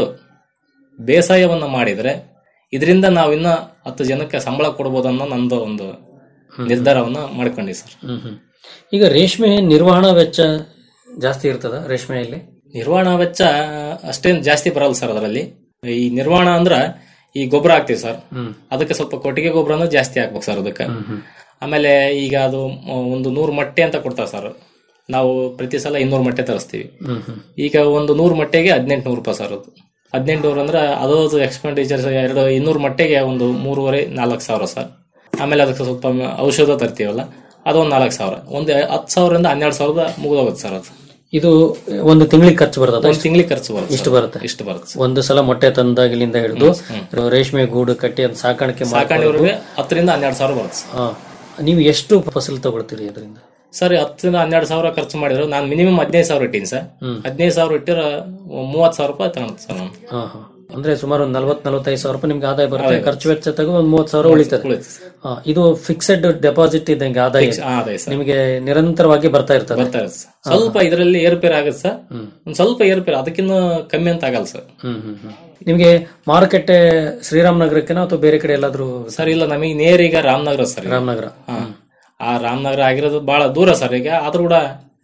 ಬೇಸಾಯವನ್ನು ಮಾಡಿದರೆ ಇದರಿಂದ ನಾವು ಇನ್ನ ಹತ್ತು ಜನಕ್ಕೆ ಸಂಬಳ ಕೊಡ್ಬೋದು ಅನ್ನೋ ನಂದು ಒಂದು ನಿರ್ಧಾರವನ್ನ ಮಾಡ್ಕೊಂಡಿ ಸರ್ ಹ್ಮ್ ಹ್ಮ್. ಈಗ ರೇಷ್ಮೆ ನಿರ್ವಹಣಾ ವೆಚ್ಚ ಜಾಸ್ತಿ ಇರ್ತದ ರೇಷ್ಮೆಯಲ್ಲಿ ನಿರ್ವಹಣಾ ವೆಚ್ಚ ಅಷ್ಟೇನು ಜಾಸ್ತಿ ಬರಲ್ಲ ಸರ್ ಅದರಲ್ಲಿ ಈ ನಿರ್ವಹಣಾ ಅಂದ್ರ ಈ ಗೊಬ್ಬರ ಹಾಕ್ತಿವಿ ಸರ್ ಹ್ಮ್ ಅದಕ್ಕೆ ಸ್ವಲ್ಪ ಕೊಟ್ಟಿಗೆ ಗೊಬ್ಬರನೂ ಜಾಸ್ತಿ ಹಾಕ್ಬೇಕು ಸರ್ ಅದಕ್ಕೆ ಆಮೇಲೆ ಈಗ ಅದು ಮ- ಒಂದು ನೂರು ಮೊಟ್ಟೆ ಅಂತ ಕೊಡ್ತಾರೆ ಸರ್ ನಾವು ಪ್ರತಿ ಸಲ ಇನ್ನೂರು ಮೊಟ್ಟೆ ತರಿಸ್ತೀವಿ ಹ್ಮ್ ಹ್ಮ್ ಈಗ ಒಂದು ನೂರು ಮೊಟ್ಟೆಗೆ ಹದಿನೆಂಟುನೂರು ರೂಪಾಯಿ ಸರ್ ಅದು ಹದಿನೆಂಟುನೂರು ಅಂದ್ರೆ ಅದರದ್ದು ಎಕ್ಸ್ಪೆಂಡಿಚರ್ ಎರಡು ಇನ್ನೂರು ಮೊಟ್ಟೆಗೆ ಒಂದು ಮೂರುವರೆ ನಾಲ್ಕು ಸಾವಿರ ಸರ್ ಆಮೇಲೆ ಅದಕ್ಕೆ ಸ್ವಲ್ಪ ಮ- ಔಷಧ ತರ್ತೀವಲ್ಲ ಅದೊಂದು ನಾಲ್ಕು ಸಾವಿರ ಒಂದು ಹತ್ತು ಸಾವಿರದಿಂದ ಹನ್ನೆರಡು ಸಾವಿರದ ಮುಗಿದೋಗುತ್ತೆ ಸರ್ ಅದು ಇದು ಒಂದು ತಿಂಗಳಿಗೆ ಖರ್ಚು ಬರ್ತದ ಒಂದು ತಿಂಗಳಿಗೆ ಖರ್ಚು ಬರುತ್ತೆ ಇಷ್ಟು ಸರ್. ಬರುತ್ತೆ ಇಷ್ಟು ಬರುತ್ತೆ ಒಂದು ಸಲ ಮೊಟ್ಟೆ ತಂದಾಗಲಿಂದ ಹಿಡಿದು ರೇಷ್ಮೆ ಗೂಡು ಕಟ್ಟಿ ಅದ್ ಸಾಕಾಣಿಕೆ ಸಾಕಾಣಿವರೆಗೆ ಹತ್ತರಿಂದ ಹನ್ನೆರಡು ಸಾವಿರ ಬರುತ್ತೆ ಸರ್. ಹಾ ನೀವು ಎಷ್ಟು ಫಸಲು ತಗೊಳ್ತೀರಿ ಅದರಿಂದ ಸರ್ ಹತ್ತರಿಂದ ಹನ್ನೆರಡು ಸಾವಿರ ಖರ್ಚು ಮಾಡಿದ್ರು ನಾನು ಮಿನಿಮಮ್ ಹದಿನೈದು ಸಾವಿರ ಇಟ್ಟೀನಿ ಸರ್ ಹ್ಮ್. ಹದಿನೈದು ಸಾವಿರ ಇಟ್ಟಿರ ಮೂವತ್ತು ಸಾವಿರ ರೂಪಾಯಿ ತಗೊಂಡು ಸರ್ ನಾನು ಹಾ ಹಾ ಅಂದ್ರೆ ಸುಮಾರು ಒಂದು ನಲ್ವತ್ ನಲವತ್ತೈದು ಸಾವಿರ ರೂಪಾಯಿ ನಿಮ್ಗೆ ಆದಾಯ ಬರುತ್ತೆ ಆದಾಯ ಖರ್ಚು ವೆಚ್ಚ ತೆಗೆದು ಒಂದು ಮೂವತ್ತು ಸಾವಿರ ಉಳಿತದೆ ಉಳಿತದೆ ಹಾ, ಇದು ಫಿಕ್ಸೆಡ್ ಡೆಪಾಸಿಟ್ ಇದ್ದಂಗೆ ಆದಾಯ Fix- ಆದಾಯ ಸರ್. ನಿಮಗೆ ನಿರಂತರವಾಗಿ ಬರ್ತಾ ಇರ್ತದೆ ಬರ್ತಾ ಇರುತ್ತೆ ಸರ್. ಸ್ವಲ್ಪ ಇದರಲ್ಲಿ ಏರುಪೇರು ಆಗುತ್ತೆ ಸರ್ ಒಂದ್ ಸ್ವಲ್ಪ ಏರುಪೇರು ಅದಕ್ಕಿಂತ ಕಮ್ಮಿ ಅಂತ ಆಗಲ್ಲ ಸರ್ ಹ್ಮ್ ಹ್ಮ್ ಹ್ಮ್ ನಿಮಗೆ ಮಾರುಕಟ್ಟೆ ಶ್ರೀರಾಮನಗರಕ್ಕೆನಾ ಅಥವಾ ಬೇರೆ ಕಡೆ ಎಲ್ಲಾದ್ರೂ ಸರ್ ಇಲ್ಲ ನಮಗೆ ನೇರ ಈಗ ರಾಮನಗರ ಸರ್ ಈಗ. ರಾಮನಗರ ಹಾ. ಆ ರಾಮನಗರ ಆಗಿರೋದು ಬಹಳ ದೂರ ಸರ್ ಈಗ ಆದ್ರೂ ಕೂಡ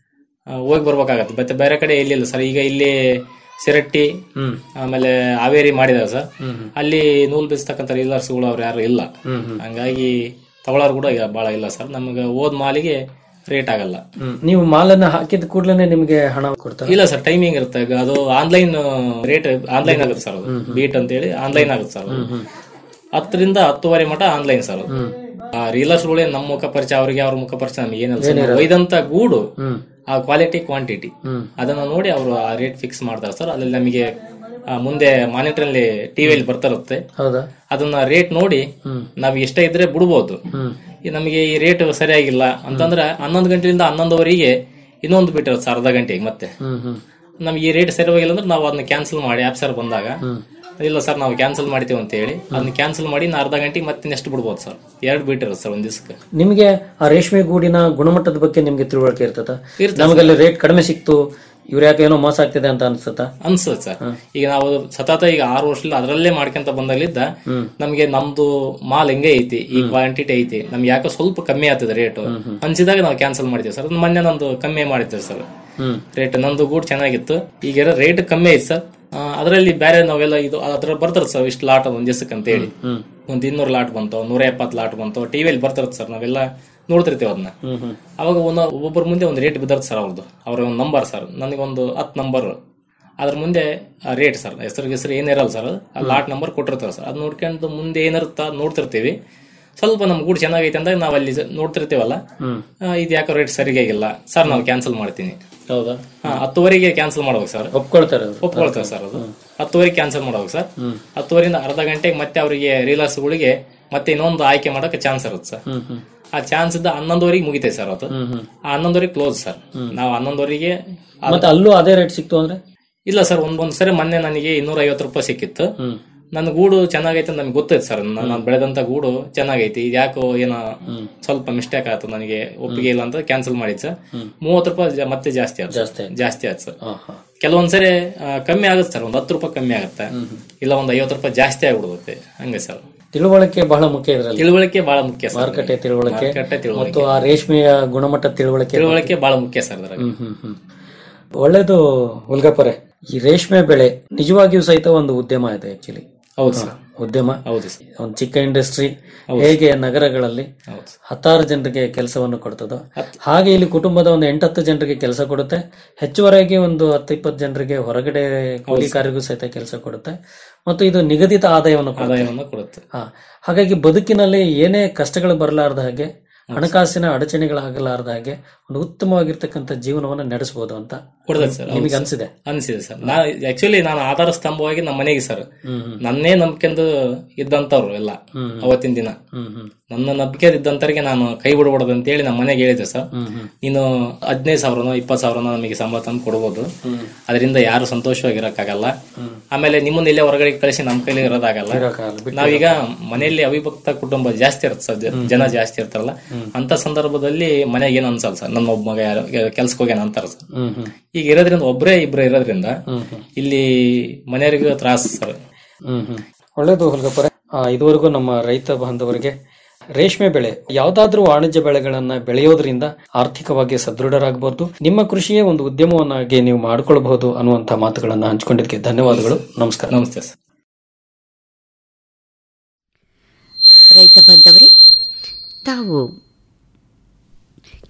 ಆ, ಹೋಗಿ ಬರ್ಬೇಕಾಗತ್ತೆ ಮತ್ತೆ ಬೇರೆ ಕಡೆ ಎಲ್ಲಿಲ್ಲ ಸರ್ ಈಗ ಇಲ್ಲಿ ಸಿರಟ್ಟಿ ಹ್ಮ್. ಆಮೇಲೆ ಹಾವೇರಿ ಮಾಡಿದಾರೆ ಸರ್ ಹ್ಮ್ ಹ್ಮ್. ಅಲ್ಲಿ ನೂಲ್ ಬೀಸ್ತಕ್ಕಂಥ ರೀಲರ್ಸ್ಗಳು ಅವ್ರು ಯಾರು ಇಲ್ಲ ಹ್ಮ್ ಹ್ಮ್. ಹಂಗಾಗಿ ತಗೊಳ್ಳೋರು ಕೂಡ ಈಗ ಬಹಳ ಇಲ್ಲ ಸರ್ ನಮಗೆ ಹೋದ್ ಮಾಲಿಗೆ ರೇಟ್ ಆಗಲ್ಲ ಹ್ಮ್. ನೀವು ಮಾಲನ್ನ ಹಾಕಿದ ಕೂಡಲೇ ನಿಮಗೆ ಹಣ ಕೊಡ್ತಾರೆ ಇಲ್ಲ ಸರ್ ಟೈಮಿಂಗ್ ಇರುತ್ತೆ ಈಗ ಅದು ಆನ್ಲೈನ್ ರೇಟ್ ಆನ್ಲೈನ್ ಆಗುತ್ತೆ ಸರ್ ಅದು ಬೀಟ್ ಅಂತ ಹೇಳಿ ಆನ್ಲೈನ್ ಆಗುತ್ತೆ ಸರ್ ಅದು. ಹತ್ತರಿಂದ ಹತ್ತುವರೆ ಮಟ ಆನ್ಲೈನ್ ಸರ್ ಅದು. ಆ ರೀಲರ್ಸ್ಗಳೇ ನಮ್ಮ ಮುಖ ಪರಿಚಯ ಅವರಿಗೆ ಅವ್ರ ಮುಖ ಪರಿಚಯ ನಮ್ಗೆ ಏನಿಲ್ಲ ಸರ್ ನಾವು ಒಯ್ದಂತ ಗೂಡು ಆ ಕ್ವಾಲಿಟಿ ಕ್ವಾಂಟಿಟಿ ಅದನ್ನ ನೋಡಿ ಅವರು ಆ ರೇಟ್ ಫಿಕ್ಸ್ ಮಾಡ್ತಾರೆ ಸರ್ ಅದ್ರಲ್ಲಿ ನಮಗೆ ಆ, ಮುಂದೆ ಮಾನಿಟರ್ ಅಲ್ಲಿ ಟಿವಿಯಲ್ಲಿ ಬರ್ತಾ ಇರುತ್ತೆ ಹೌದಾ ಅದನ್ನ ರೇಟ್ ನೋಡಿ ನಾವ್ ಎಷ್ಟೇ ಇದ್ರೆ ಬಿಡ್ಬೋದು ಈ ನಮಗೆ ಈ ರೇಟ್ ಸರಿಯಾಗಿಲ್ಲ ಅಂತಂದ್ರೆ ಹನ್ನೊಂದು ಗಂಟೆಯಿಂದ ಹನ್ನೊಂದುವರೆಗೆ ಇನ್ನೊಂದು ಬಿಟ್ಟಿರುತ್ತೆ ಸರ್ ಅರ್ಧ ಗಂಟೆಗೆ ಮತ್ತೆ ಹ್ಮ್ ಹ್ಮ್ ನಮ್ಗೆ ಈ ರೇಟ್ ಸರಿಯಾಗಿಲ್ಲ ಅಂದ್ರೆ ನಾವು ಅದನ್ನ ಕ್ಯಾನ್ಸಲ್ ಮಾಡಿ ಆಪ್ ಸರ್ ಬಂದಾಗ ಇಲ್ಲ ಸರ್ ನಾವು ಕ್ಯಾನ್ಸಲ್ ಮಾಡ್ತೀವಿ ಅಂತ ಹೇಳಿ ಅದನ್ನ ಕ್ಯಾನ್ಸಲ್ ಮಾಡಿ ನಾ ಅರ್ಧ ಗಂಟೆಗೆ ಮತ್ತೆ ನೆಕ್ಸ್ಟ್ ಬಿಡ್ಬೋದು ಸರ್ ಎರಡು ಬಿಟ್ಟಿರುತ್ತೆ ಸರ್ ಒಂದ್ ದಿವಸಕ್ಕೆ ನಿಮಗೆ ಆ ರೇಷ್ಮೆ ಗೂಡಿನ ಗುಣಮಟ್ಟದ ಬಗ್ಗೆ ನಿಮ್ಗೆ ತಿಳುವಳಿಕೆ ಇರ್ತದ ಇರ್ತದೆ ನಮಗಲ್ಲಿ ರೇಟ್ ಕಡಿಮೆ ಸಿಕ್ತು ಇವ್ರ ಯಾಕೆ ಏನೋ ಮೋಸ ಆಗ್ತಿದೆ ಅಂತ ಅನ್ಸುತ್ತ ಅನ್ಸುತ್ತೆ ಸರ್ ಈಗ ನಾವು ಸತತ ಈಗ ಆರು ವರ್ಷದಲ್ಲಿ ಅದರಲ್ಲೇ ಮಾಡ್ಕೊಂತ ಬಂದಾಗಲಿದ್ದ ನಮ್ಗೆ ನಮ್ದು ಮಾಲ್ ಹೆಂಗೆ ಐತಿ ಈ ಕ್ವಾಂಟಿಟಿ ಐತಿ ನಮ್ಗೆ ಯಾಕೋ ಸ್ವಲ್ಪ ಕಮ್ಮಿ ಆಗ್ತದೆ ರೇಟ್ ಅನ್ಸಿದಾಗ ನಾವು ಕ್ಯಾನ್ಸಲ್ ಮಾಡಿದ್ವಿ ಸರ್ ಮೊನ್ನೆ ನಂದು ಕಮ್ಮಿ ಮಾಡಿದ್ದೇವೆ ಸರ್ ಹ್ಮ್ ರೇಟ್ ನಂದು ಗೂಡ್ ಚೆನ್ನಾಗಿತ್ತು ಈಗ ರೇಟ್ ಕಮ್ಮಿ ಐತಿ ಸರ್ ಅದರಲ್ಲಿ ಬೇರೆ ನಾವೆಲ್ಲ ಇದು ಅದ್ರ ಬರ್ತಾರೆ ಸರ್ ಇಷ್ಟು ಲಾಟ್ ಒಂದ್ ದಿವಸಕ್ಕೆ ಅಂತ ಹೇಳಿ ಒಂದ್ ಇನ್ನೂರು ಲಾಟ್ ಬಂತು ನೂರ ಎಪ್ಪತ್ತು ಲಾಟ್ ಬಂತು ಟಿವಿಯಲ್ಲಿ ಬರ್ತಿರತ್ತೆ ಸರ್ ನಾವೆಲ್ಲ ನೋಡ್ತಿರ್ತೀವಿ ಅದನ್ನ ಹ್ಮ್ ಹ್ಮ್ ಅವಾಗ ಒಂದು ಒಬ್ಬೊಬ್ಬರ ಮುಂದೆ ಒಂದು ರೇಟ್ ಬಿದ್ದರ್ತ ಸರ್ ಅವ್ರದ್ದು ಅವ್ರ ಒಂದು ನಂಬರ್ ಸರ್ ನನಗೊಂದು ಹತ್ತು ನಂಬರ್ ಅದ್ರ ಮುಂದೆ ರೇಟ್ ಸರ್ ಹೆಸರು ಹೆಸರು ಏನಿರಲ್ಲ ಸರ್ ಆ ಲಾಟ್ ನಂಬರ್ ಕೊಟ್ಟಿರ್ತಾರೆ ಸರ್ ಅದು ನೋಡ್ಕೊಂಡು ಮುಂದೆ ಏನಿರುತ್ತ ಅದ್ ನೋಡ್ತಿರ್ತೀವಿ ಸ್ವಲ್ಪ ನಮ್ ಗೂಡ್ ಚೆನ್ನಾಗೈತೆ ಅಂದಾಗ ನಾವು ಅಲ್ಲಿ ನೋಡ್ತಿರ್ತೀವಲ್ಲ ಆ, ಇದು ಯಾಕೋ ರೇಟ್ ಸರಿಯಾಗಿಲ್ಲ ಸರ್ ನಾವು ಕ್ಯಾನ್ಸಲ್ ಮಾಡ್ತೀನಿ ಹೌದಾ ಹಾ, ಹತ್ತುವರೆಗೆ ಕ್ಯಾನ್ಸಲ್ ಮಾಡ್ಬೇಕು ಸರ್ ಒಪ್ಕೊಳ್ತಾರೆ ಅವ್ರು. ಒಪ್ಕೊಳ್ತಾರೆ ಸರ್ ಅದು ಹತ್ತುವರೆಗೆ ಕ್ಯಾನ್ಸಲ್ ಮಾಡ್ಬೇಕು ಸರ್ ಹತ್ತುವರೆಯಿಂದ ಅರ್ಧ ಗಂಟೆಗೆ ಮತ್ತೆ ಅವರಿಗೆ ರೀಲರ್ಸ್ಗಳಿಗೆ ಮತ್ತೆ ಇನ್ನೊಂದು ಆಯ್ಕೆ ಮಾಡಕ್ಕೆ ಚಾನ್ಸ್ ಇರುತ್ತೆ ಸರ್ ಹ್ಮ್ ಹ್ಮ್ ಆ ಚಾನ್ಸ್ ಇದ್ದ ಹನ್ನೊಂದುವರೆಗೆ ಮುಗಿತೈತೆ ಸರ್ ಅದು ಆ ಹನ್ನೊಂದುವರೆಗೆ ಕ್ಲೋಸ್ ಸರ್ ನಾವು ಹನ್ನೊಂದುವರೆಗೆ ಮತ್ತೆ ಅಲ್ಲೂ ಅದೇ ರೇಟ್ ಸಿಕ್ತು ಅಂದ್ರೆ ಇಲ್ಲ ಸರ್ ಒಂದ್ ಒಂದ್ ಸರಿ ಮೊನ್ನೆ ನನಗೆ ಇನ್ನೂರ ಐವತ್ತು ರೂಪಾಯಿ ಸಿಕ್ಕಿತ್ತು ನನ್ನ ಗೂಡು ಚೆನ್ನಾಗೈತೆ ಅಂತ ನನಗೆ ಗೊತ್ತೈತೆ ಸರ್ ನಾನು ಬೆಳೆದಂತ ಗೂಡು ಚೆನ್ನಾಗೈತಿ ಇದು ಯಾಕೋ ಏನೋ ಸ್ವಲ್ಪ ಮಿಸ್ಟೇಕ್ ಆಯ್ತು ನನಗೆ ಒಪ್ಪಿಗೆ ಇಲ್ಲ ಅಂತ ಕ್ಯಾನ್ಸಲ್ ಮಾಡಿದ್ ಸರ್ ಮೂವತ್ತು ರೂಪಾಯಿ ಜಾ- ಮತ್ತೆ ಜಾಸ್ತಿ ಆಯ್ತು ಜಾಸ್ತಿ ಜಾಸ್ತಿ ಆಯ್ತು ಸರ್ ಕೆಲವೊಂದ್ಸರಿ ಆ, ಕಮ್ಮಿ ಆಗುತ್ತೆ ಸರ್ ಒಂದ್ ಹತ್ತು ರೂಪಾಯಿ ಕಮ್ಮಿ ಆಗುತ್ತೆ ಇಲ್ಲ ಒಂದ್ ಐವತ್ತು ರೂಪಾಯಿ ಜಾಸ್ತಿ ಆಗ್ಬಿಡುತ್ತೆ ಹಂಗೆ ಸರ್ ತಿಳುವಳಿಕೆ ಬಹಳ ಮುಖ್ಯ ಇದರಲ್ಲಿ ತಿಳುವಳಿಕೆ ಬಹಳ ಮುಖ್ಯ ಸರ್ ಮಾರುಕಟ್ಟೆ ತಿಳುವಳಿಕೆ ಮಾರುಕಟ್ಟೆ ಮತ್ತು ತಿಳುವಳಿಕೆ ಆ ರೇಷ್ಮೆಯ ಗುಣಮಟ್ಟ ತಿಳುವಳಿಕೆ ತಿಳುವಳಿಕೆ ಬಹಳ ಮುಖ್ಯ ಸರ್ ಅದ್ರಾಗ ಹ್ಮ್ ಹ್ಮ್ ಹ್ಮ್ ಒಳ್ಳೇದು ಹುಲ್ಗಪ್ಪರೆ ಈ ರೇಷ್ಮೆ ಬೆಳೆ ನಿಜವಾಗಿಯೂ ಸಹಿತ ಒಂದು ಉದ್ಯಮ ಇದೆ ಆಕ್ಚುಲಿ ಹೌದು ಸರ್ ಉದ್ಯಮ ಹೌದು ಸರ್ ಒಂದು ಚಿಕ್ಕ ಇಂಡಸ್ಟ್ರಿ ಹೌದು. ಹೇಗೆ ನಗರಗಳಲ್ಲಿ ಹೌದು. ಹತ್ತಾರು ಜನರಿಗೆ ಕೆಲಸವನ್ನು ಕೊಡ್ತದೋ ಹಾಗೆ ಇಲ್ಲಿ ಕುಟುಂಬದ ಒಂದು ಎಂಟತ್ತು ಜನರಿಗೆ ಕೆಲಸ ಕೊಡುತ್ತೆ ಹೆಚ್ಚುವರೆಗೆ ಒಂದು ಹತ್ತು ಇಪ್ಪತ್ತು ಜನರಿಗೆ ಹೊರಗಡೆ ಕೂಲಿಕಾರರಿಗೂ ಸಹಿತ ಕೆಲಸ ಕೊಡುತ್ತೆ ಮತ್ತು ಇದು ನಿಗದಿತ ಆದಾಯವನ್ನು ಕೊಡುತ್ತೆ. ಆದಾಯವನ್ನು ಕೊಡುತ್ತೆ ಹಾ ಹಾಗಾಗಿ ಬದುಕಿನಲ್ಲಿ ಏನೇ ಕಷ್ಟಗಳು ಬರಲಾರ್ದ ಹಾಗೆ ಹಣಕಾಸಿನ ಅಡಚಣೆಗಳಾಗಲಾರ್ದ ಹಾಗೆ ಒಂದು ಉತ್ತಮವಾಗಿರ್ತಕ್ಕಂಥ ಜೀವನವನ್ನು ನಡೆಸಬಹುದು ಅಂತ ಕೊಡ್ತದೆ ಸರ್ ನಿಮಗೆ ಅನ್ಸಿದೆ ಅನ್ಸಿದೆ ಸರ್ ನಾ ಆಕ್ಚುಲಿ ನಾನು ಆಧಾರ ಸ್ತಂಭವಾಗಿ ನಮ್ಮ ಮನೆಗೆ ಸರ್ ನನ್ನೇ ನಂಬಿಕೆಂದು ಇದ್ದಂತವ್ರು ಎಲ್ಲ ಅವತ್ತಿನ ದಿನ ನನ್ನ ನಂಬಿಕೆ ಇದ್ದಂತರಿಗೆ ನಾನು ಕೈ ಬಿಡಬಾರ್ದು ಅಂತ ಹೇಳಿ ನಮ್ಮ ಮನೆಗೆ ಹೇಳಿದೆ ಸರ್ ನೀನು ಹದಿನೈದು ಸಾವಿರನೋ ಇಪ್ಪತ್ತು ಸಾವಿರನೋ ನಮಗೆ ಸಂಬಳ ತಂದು ಕೊಡ್ಬೋದು ಅದರಿಂದ ಯಾರು ಸಂತೋಷವಾಗಿರಕ್ಕಾಗಲ್ಲ ಆಮೇಲೆ ನಿಮ್ಮನ್ನ ಇಲ್ಲೇ ಹೊರಗಡೆ ಕಳಿಸಿ ನಮ್ಮ ಕೈಲಿ ಇರೋದಾಗಲ್ಲ ಇರೋಕ್ಕಾಗಲ್ಲ, ಬಿಟ್ಟು ನಾವೀಗ ಮನೆಯಲ್ಲಿ ಅವಿಭಕ್ತ ಕುಟುಂಬ ಜಾಸ್ತಿ ಇರುತ್ತೆ ಸರ್ ಜ- ಜನ ಜಾಸ್ತಿ ಇರ್ತಾರಲ್ಲ ಅಂತ ಸಂದರ್ಭದಲ್ಲಿ ಮನೆಗೆ ಏನು ಅನ್ಸಲ್ಲ ಸರ್ ನನ್ನ ಒಬ್ಬ ಮಗ ಯಾರು ಕೆಲ್ಸಕ್ಕೆ ಹೋಗ್ಯಾನ ಅಂತಾರ ಸರ್ ಹ್ಮ್ ಹ್ಮ್ ಈಗ ಇರೋದ್ರಿಂದ ಒಬ್ಬರೇ ಇಬ್ರು ಇರೋದ್ರಿಂದ ಇಲ್ಲಿ ಮನೆಯವರಿಗೂ ತ್ರಾಸ ಸರ್ ಹ್ಮ್ ಹ್ಮ್ ಒಳ್ಳೇದು ಹುಲ್ಗಪ್ಪರೆ ಆ, ಇದುವರೆಗೂ ನಮ್ಮ ರೈತ ಬಾಂಧವರಿಗೆ ರೇಷ್ಮೆ ಬೆಳೆ ಯಾವ್ದಾದ್ರೂ ವಾಣಿಜ್ಯ ಬೆಳೆಗಳನ್ನ ಬೆಳೆಯೋದ್ರಿಂದ ಆರ್ಥಿಕವಾಗಿ ಸದೃಢರಾಗಬಹುದು ನಿಮ್ಮ ಕೃಷಿಯೇ ಒಂದು ಉದ್ಯಮವನ್ನಾಗಿ ನೀವು ಮಾಡಿಕೊಳ್ಬಹುದು ಅನ್ನುವಂತ ಮಾತುಗಳನ್ನ ಹಂಚಿಕೊಂಡಿದ್ದಕ್ಕೆ ಧನ್ಯವಾದಗಳು ನಮಸ್ಕಾರ ನಮಸ್ತೆ ಸರ್ ರೈತ ಬಾಂಧವರೇ ತಾವು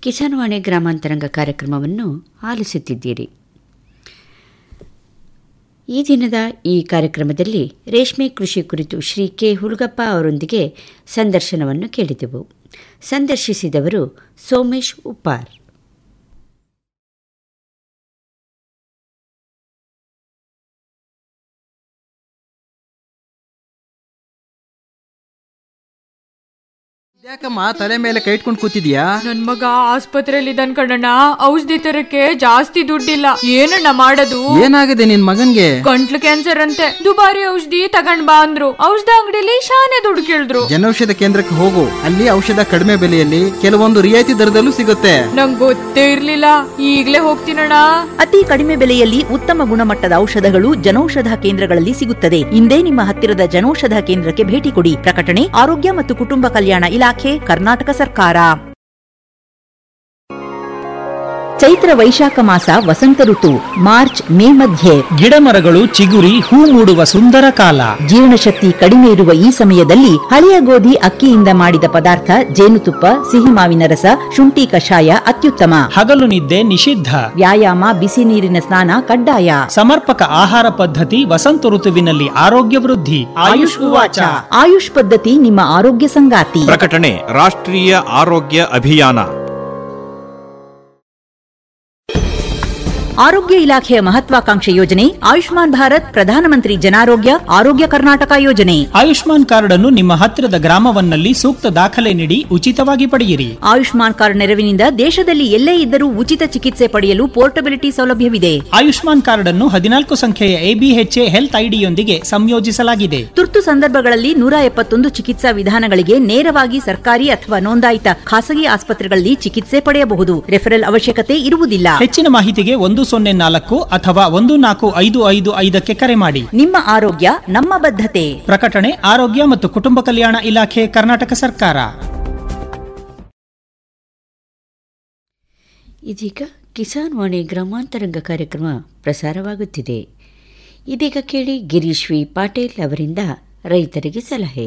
ಕಿಸಾನ್ವಾಣಿ ಗ್ರಾಮಾಂತರಂಗ ಕಾರ್ಯಕ್ರಮವನ್ನು ಆಲಿಸುತ್ತಿದ್ದೀರಿ ಈ ದಿನದ ಈ ಕಾರ್ಯಕ್ರಮದಲ್ಲಿ ರೇಷ್ಮೆ ಕೃಷಿ ಕುರಿತು ಶ್ರೀ ಕೆ ಹುಲ್ಗಪ್ಪ ಅವರೊಂದಿಗೆ ಸಂದರ್ಶನವನ್ನು ಕೇಳಿದೆವು ಸಂದರ್ಶಿಸಿದವರು ಸೋಮೇಶ್ ಉಪ್ಪಾರ್ ಯಾಕಮ್ಮ ತಲೆ ಮೇಲೆ ಕೈ ಇಟ್ಕೊಂಡು ಕೂತಿದ್ಯಾ ನನ್ ಮಗ ಆಸ್ಪತ್ರೆಯಲ್ಲಿ ಇದ್ದಾನ್ ಕಣಣ್ಣ ಔಷಧಿ ತರಕ್ಕೆ ಜಾಸ್ತಿ ದುಡ್ಡಿಲ್ಲ ಏನಣ್ಣ ಮಾಡೋದು ಏನಾಗಿದೆ ನಿನ್ ಮಗನ್ಗೆ ಗಂಟ್ಲು ಕ್ಯಾನ್ಸರ್ ಅಂತೆ ದುಬಾರಿ ಔಷಧಿ ತಗೊಂಡ್ ಬಾ ಅಂದ್ರು ಔಷಧ ಅಂಗಡಿಲಿ ಶಾನೆ ದುಡ್ಡು ಕೇಳಿದ್ರು ಜನೌಷಧ ಕೇಂದ್ರಕ್ಕೆ ಹೋಗು ಅಲ್ಲಿ ಔಷಧ ಕಡಿಮೆ ಬೆಲೆಯಲ್ಲಿ ಕೆಲವೊಂದು ರಿಯಾಯಿತಿ ದರದಲ್ಲೂ ಸಿಗುತ್ತೆ ನಂಗ್ ಗೊತ್ತೇ ಇರ್ಲಿಲ್ಲ ಈಗ್ಲೇ ಹೋಗ್ತೀನಣ್ಣ ಅತಿ ಕಡಿಮೆ ಬೆಲೆಯಲ್ಲಿ ಉತ್ತಮ ಗುಣಮಟ್ಟದ ಔಷಧಗಳು ಜನೌಷಧ ಕೇಂದ್ರಗಳಲ್ಲಿ ಸಿಗುತ್ತದೆ ಇಂದೇ ನಿಮ್ಮ ಹತ್ತಿರದ ಜನೌಷಧ ಕೇಂದ್ರಕ್ಕೆ ಭೇಟಿ ಕೊಡಿ ಪ್ರಕಟಣೆ ಆರೋಗ್ಯ ಮತ್ತು ಕುಟುಂಬ ಕಲ್ಯಾಣ ಇಲಾಖೆ ಕರ್ನಾಟಕ ಸರ್ಕಾರ ಚೈತ್ರ ವೈಶಾಖ ಮಾಸ ವಸಂತ ಋತು ಮಾರ್ಚ್ ಮೇ ಮಧ್ಯೆ ಗಿಡ ಮರಗಳು ಚಿಗುರಿ ಹೂ ಮೂಡುವ ಸುಂದರ ಕಾಲ ಜೀರ್ಣಶಕ್ತಿ ಕಡಿಮೆ ಇರುವ ಈ ಸಮಯದಲ್ಲಿ ಹಳೆಯ ಗೋಧಿ ಅಕ್ಕಿಯಿಂದ ಮಾಡಿದ ಪದಾರ್ಥ ಜೇನುತುಪ್ಪ ಸಿಹಿ ಮಾವಿನ ರಸ ಶುಂಠಿ ಕಷಾಯ ಅತ್ಯುತ್ತಮ ಹಗಲು ನಿದ್ದೆ ನಿಷಿದ್ಧ ವ್ಯಾಯಾಮ ಬಿಸಿ ನೀರಿನ ಸ್ನಾನ ಕಡ್ಡಾಯ ಸಮರ್ಪಕ ಆಹಾರ ಪದ್ಧತಿ ವಸಂತ ಋತುವಿನಲ್ಲಿ ಆರೋಗ್ಯ ವೃದ್ಧಿ ಆಯುಷ್ ಉವಾಚ ಆಯುಷ್ ಪದ್ಧತಿ ನಿಮ್ಮ ಆರೋಗ್ಯ ಸಂಗಾತಿ ಪ್ರಕಟಣೆ ರಾಷ್ಟ್ರೀಯ ಆರೋಗ್ಯ ಅಭಿಯಾನ ಆರೋಗ್ಯ ಇಲಾಖೆಯ ಮಹತ್ವಾಕಾಂಕ್ಷೆ ಯೋಜನೆ ಆಯುಷ್ಮಾನ್ ಭಾರತ್ ಪ್ರಧಾನಮಂತ್ರಿ ಜನಾರೋಗ್ಯ ಆರೋಗ್ಯ ಕರ್ನಾಟಕ ಯೋಜನೆ ಆಯುಷ್ಮಾನ್ ಕಾರ್ಡ್ ಅನ್ನು ನಿಮ್ಮ ಹತ್ತಿರದ ಗ್ರಾಮವನ್ನಲ್ಲಿ ಸೂಕ್ತ ದಾಖಲೆ ನೀಡಿ ಉಚಿತವಾಗಿ ಪಡೆಯಿರಿ ಆಯುಷ್ಮಾನ್ ಕಾರ್ಡ್ ನೆರವಿನಿಂದ ದೇಶದಲ್ಲಿ ಎಲ್ಲೇ ಇದ್ದರೂ ಉಚಿತ ಚಿಕಿತ್ಸೆ ಪಡೆಯಲು ಪೋರ್ಟಬಿಲಿಟಿ ಸೌಲಭ್ಯವಿದೆ ಆಯುಷ್ಮಾನ್ ಕಾರ್ಡ್ ಅನ್ನು ಹದಿನಾಲ್ಕು ಸಂಖ್ಯೆಯ ಎಬಿಎಚ್ಎ ಹೆಲ್ತ್ ಐಡಿಯೊಂದಿಗೆ ಸಂಯೋಜಿಸಲಾಗಿದೆ ತುರ್ತು ಸಂದರ್ಭಗಳಲ್ಲಿ ನೂರ ಎಪ್ಪತ್ತೊಂದು ಚಿಕಿತ್ಸಾ ವಿಧಾನಗಳಿಗೆ ನೇರವಾಗಿ ಸರ್ಕಾರಿ ಅಥವಾ ನೋಂದಾಯಿತ ಖಾಸಗಿ ಆಸ್ಪತ್ರೆಗಳಲ್ಲಿ ಚಿಕಿತ್ಸೆ ಪಡೆಯಬಹುದು ರೆಫರಲ್ ಅವಶ್ಯಕತೆ ಇರುವುದಿಲ್ಲ ಹೆಚ್ಚಿನ ಮಾಹಿತಿಗೆ ಒಂದು ಸೊನ್ನೆ ನಾಲ್ಕು ಅಥವಾ ಒಂದು ನಾಲ್ಕು ಐದು ಐದು ಐದಕ್ಕೆ ಕರೆ ಮಾಡಿ ನಿಮ್ಮ ಆರೋಗ್ಯ ನಮ್ಮ ಬದ್ಧತೆ ಪ್ರಕಟಣೆ ಆರೋಗ್ಯ ಮತ್ತು ಕುಟುಂಬ ಕಲ್ಯಾಣ ಇಲಾಖೆ ಕರ್ನಾಟಕ ಸರ್ಕಾರ ಇದೀಗ ಕಿಸಾನ್ ವಾಣಿ ಗ್ರಾಮಾಂತರಂಗ ಕಾರ್ಯಕ್ರಮ ಪ್ರಸಾರವಾಗುತ್ತಿದೆ ಇದೀಗ ಕೇಳಿ ಗಿರೀಶ್ ವಿ ಪಾಟೀಲ್ ಅವರಿಂದ ರೈತರಿಗೆ ಸಲಹೆ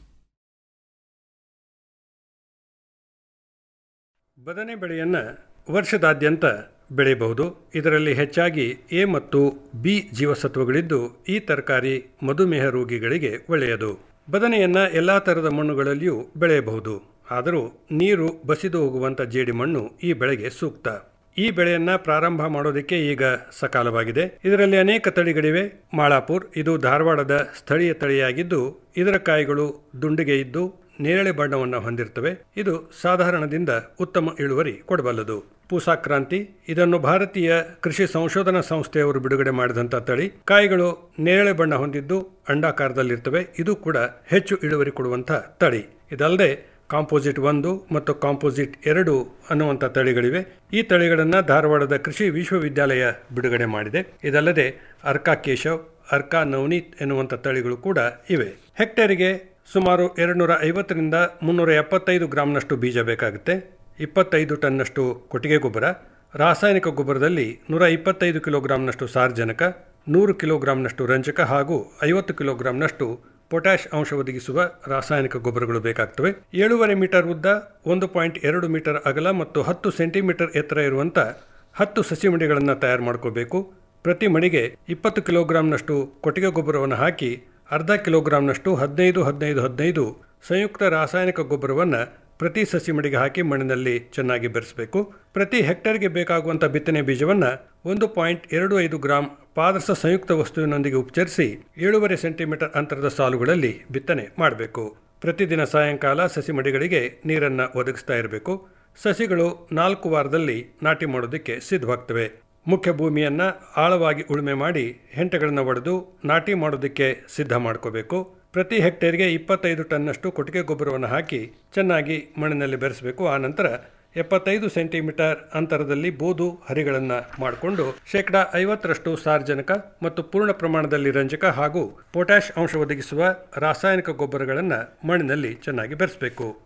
ಬದನೆ ಬೆಳೆಯನ್ನು ವರ್ಷದಾದ್ಯಂತ ಬೆಳೆಯಬಹುದು ಇದರಲ್ಲಿ ಹೆಚ್ಚಾಗಿ ಎ ಮತ್ತು ಬಿ ಜೀವಸತ್ವಗಳಿದ್ದು ಈ ತರಕಾರಿ ಮಧುಮೇಹ ರೋಗಿಗಳಿಗೆ ಒಳ್ಳೆಯದು ಬದನೆಯನ್ನು ಎಲ್ಲ ಥರದ ಮಣ್ಣುಗಳಲ್ಲಿಯೂ ಬೆಳೆಯಬಹುದು ಆದರೂ ನೀರು ಬಸಿದು ಹೋಗುವಂಥ ಜೇಡಿಮಣ್ಣು ಈ ಬೆಳೆಗೆ ಸೂಕ್ತ ಈ ಬೆಳೆಯನ್ನ ಪ್ರಾರಂಭ ಮಾಡೋದಕ್ಕೆ ಈಗ ಸಕಾಲವಾಗಿದೆ ಇದರಲ್ಲಿ ಅನೇಕ ತಳಿಗಳಿವೆ ಮಾಳಾಪುರ್ ಇದು ಧಾರವಾಡದ ಸ್ಥಳೀಯ ತಳಿಯಾಗಿದ್ದು ಇದರ ಕಾಯಿಗಳು ದುಂಡಿಗೆ ಇದ್ದು ನೇರಳೆ ಬಣ್ಣವನ್ನು ಹೊಂದಿರ್ತವೆ ಇದು ಸಾಧಾರಣದಿಂದ ಉತ್ತಮ ಇಳುವರಿ ಕೊಡಬಲ್ಲದು ಪೂಸಾಕ್ರಾಂತಿ ಇದನ್ನು ಭಾರತೀಯ ಕೃಷಿ ಸಂಶೋಧನಾ ಸಂಸ್ಥೆಯವರು ಬಿಡುಗಡೆ ಮಾಡಿದಂಥ ತಳಿ ಕಾಯಿಗಳು ನೇರಳೆ ಬಣ್ಣ ಹೊಂದಿದ್ದು ಅಂಡಾಕಾರದಲ್ಲಿರ್ತವೆ ಇದು ಕೂಡ ಹೆಚ್ಚು ಇಳುವರಿ ಕೊಡುವಂಥ ತಳಿ ಇದಲ್ಲದೆ ಕಾಂಪೋಸಿಟ್ ಒಂದು ಮತ್ತು ಕಾಂಪೋಸಿಟ್ ಎರಡು ಅನ್ನುವಂಥ ತಳಿಗಳಿವೆ ಈ ತಳಿಗಳನ್ನು ಧಾರವಾಡದ ಕೃಷಿ ವಿಶ್ವವಿದ್ಯಾಲಯ ಬಿಡುಗಡೆ ಮಾಡಿದೆ ಇದಲ್ಲದೆ ಅರ್ಕಾ ಕೇಶವ್ ಅರ್ಕಾ ನವನೀತ್ ಎನ್ನುವಂಥ ತಳಿಗಳು ಕೂಡ ಇವೆ ಹೆಕ್ಟೇರಿಗೆ ಸುಮಾರು ಎರಡುನೂರ ಐವತ್ತರಿಂದ ಮುನ್ನೂರ ಎಪ್ಪತ್ತೈದು ಗ್ರಾಂನಷ್ಟು ಬೀಜ ಬೇಕಾಗುತ್ತೆ ಇಪ್ಪತ್ತೈದು ಟನ್ನಷ್ಟು ಕೊಟ್ಟಿಗೆ ಗೊಬ್ಬರ ರಾಸಾಯನಿಕ ಗೊಬ್ಬರದಲ್ಲಿ ನೂರ ಇಪ್ಪತ್ತೈದು ಕಿಲೋಗ್ರಾಂನಷ್ಟು ಸಾರ್ವಜನಕ ನೂರು ಕಿಲೋಗ್ರಾಂನಷ್ಟು ರಂಜಕ ಹಾಗೂ ಐವತ್ತು ಕಿಲೋಗ್ರಾಂನಷ್ಟು ಪೊಟ್ಯಾಷ್ ಅಂಶ ಒದಗಿಸುವ ರಾಸಾಯನಿಕ ಗೊಬ್ಬರಗಳು ಬೇಕಾಗ್ತವೆ ಏಳೂವರೆ ಮೀಟರ್ ಉದ್ದ ಒಂದು ಪಾಯಿಂಟ್ ಎರಡು ಮೀಟರ್ ಅಗಲ ಮತ್ತು ಹತ್ತು ಸೆಂಟಿಮೀಟರ್ ಎತ್ತರ ಇರುವಂಥ ಹತ್ತು ಸಸಿ ಮಡಿಗಳನ್ನು ತಯಾರು ಮಾಡ್ಕೋಬೇಕು ಪ್ರತಿ ಮಡಿಗೆ ಇಪ್ಪತ್ತು ಕಿಲೋಗ್ರಾಂನಷ್ಟು ಕೊಟ್ಟಿಗೆ ಗೊಬ್ಬರವನ್ನು ಹಾಕಿ ಅರ್ಧ ಕಿಲೋಗ್ರಾಂನಷ್ಟು ಹದಿನೈದು ಹದಿನೈದು ಹದಿನೈದು ಸಂಯುಕ್ತ ರಾಸಾಯನಿಕ ಗೊಬ್ಬರವನ್ನು ಪ್ರತಿ ಸಸಿ ಮಡಿಗೆ ಹಾಕಿ ಮಣ್ಣಿನಲ್ಲಿ ಚೆನ್ನಾಗಿ ಬೆರೆಸಬೇಕು ಪ್ರತಿ ಹೆಕ್ಟೇರ್ಗೆ ಬೇಕಾಗುವಂಥ ಬಿತ್ತನೆ ಬೀಜವನ್ನು ಒಂದು ಪಾಯಿಂಟ್ ಎರಡು ಐದು ಗ್ರಾಂ ಪಾದರಸ ಸಂಯುಕ್ತ ವಸ್ತುವಿನೊಂದಿಗೆ ಉಪಚರಿಸಿ ಏಳೂವರೆ ಸೆಂಟಿಮೀಟರ್ ಅಂತರದ ಸಾಲುಗಳಲ್ಲಿ ಬಿತ್ತನೆ ಮಾಡಬೇಕು ಪ್ರತಿದಿನ ಸಾಯಂಕಾಲ ಸಸಿ ಮಡಿಗಳಿಗೆ ನೀರನ್ನು ಒದಗಿಸ್ತಾ ಇರಬೇಕು ಸಸಿಗಳು ನಾಲ್ಕು ವಾರದಲ್ಲಿ ನಾಟಿ ಮಾಡೋದಕ್ಕೆ ಸಿದ್ಧವಾಗ್ತವೆ ಮುಖ್ಯ ಭೂಮಿಯನ್ನು ಆಳವಾಗಿ ಉಳುಮೆ ಮಾಡಿ ಹೆಂಟೆಗಳನ್ನು ಒಡೆದು ನಾಟಿ ಮಾಡೋದಕ್ಕೆ ಸಿದ್ಧ ಮಾಡ್ಕೋಬೇಕು ಪ್ರತಿ ಹೆಕ್ಟೇರ್ಗೆ ಇಪ್ಪತ್ತೈದು ಟನ್ನಷ್ಟು ಕೊಟ್ಟಿಗೆ ಗೊಬ್ಬರವನ್ನು ಹಾಕಿ ಚೆನ್ನಾಗಿ ಮಣ್ಣಿನಲ್ಲಿ ಬೆರೆಸಬೇಕು ಆ ನಂತರ ಎಪ್ಪತ್ತೈದು ಸೆಂಟಿಮೀಟರ್ ಅಂತರದಲ್ಲಿ ಬೋದು ಹರಿಗಳನ್ನು ಮಾಡಿಕೊಂಡು ಶೇಕಡಾ ಐವತ್ತರಷ್ಟು ಸಾರ್ವಜನಿಕ ಮತ್ತು ಪೂರ್ಣ ಪ್ರಮಾಣದಲ್ಲಿ ರಂಜಕ ಹಾಗೂ ಪೊಟ್ಯಾಷ್ ಅಂಶ ಒದಗಿಸುವ ರಾಸಾಯನಿಕ ಗೊಬ್ಬರಗಳನ್ನು ಮಣ್ಣಿನಲ್ಲಿ ಚೆನ್ನಾಗಿ ಬೆರೆಸಬೇಕು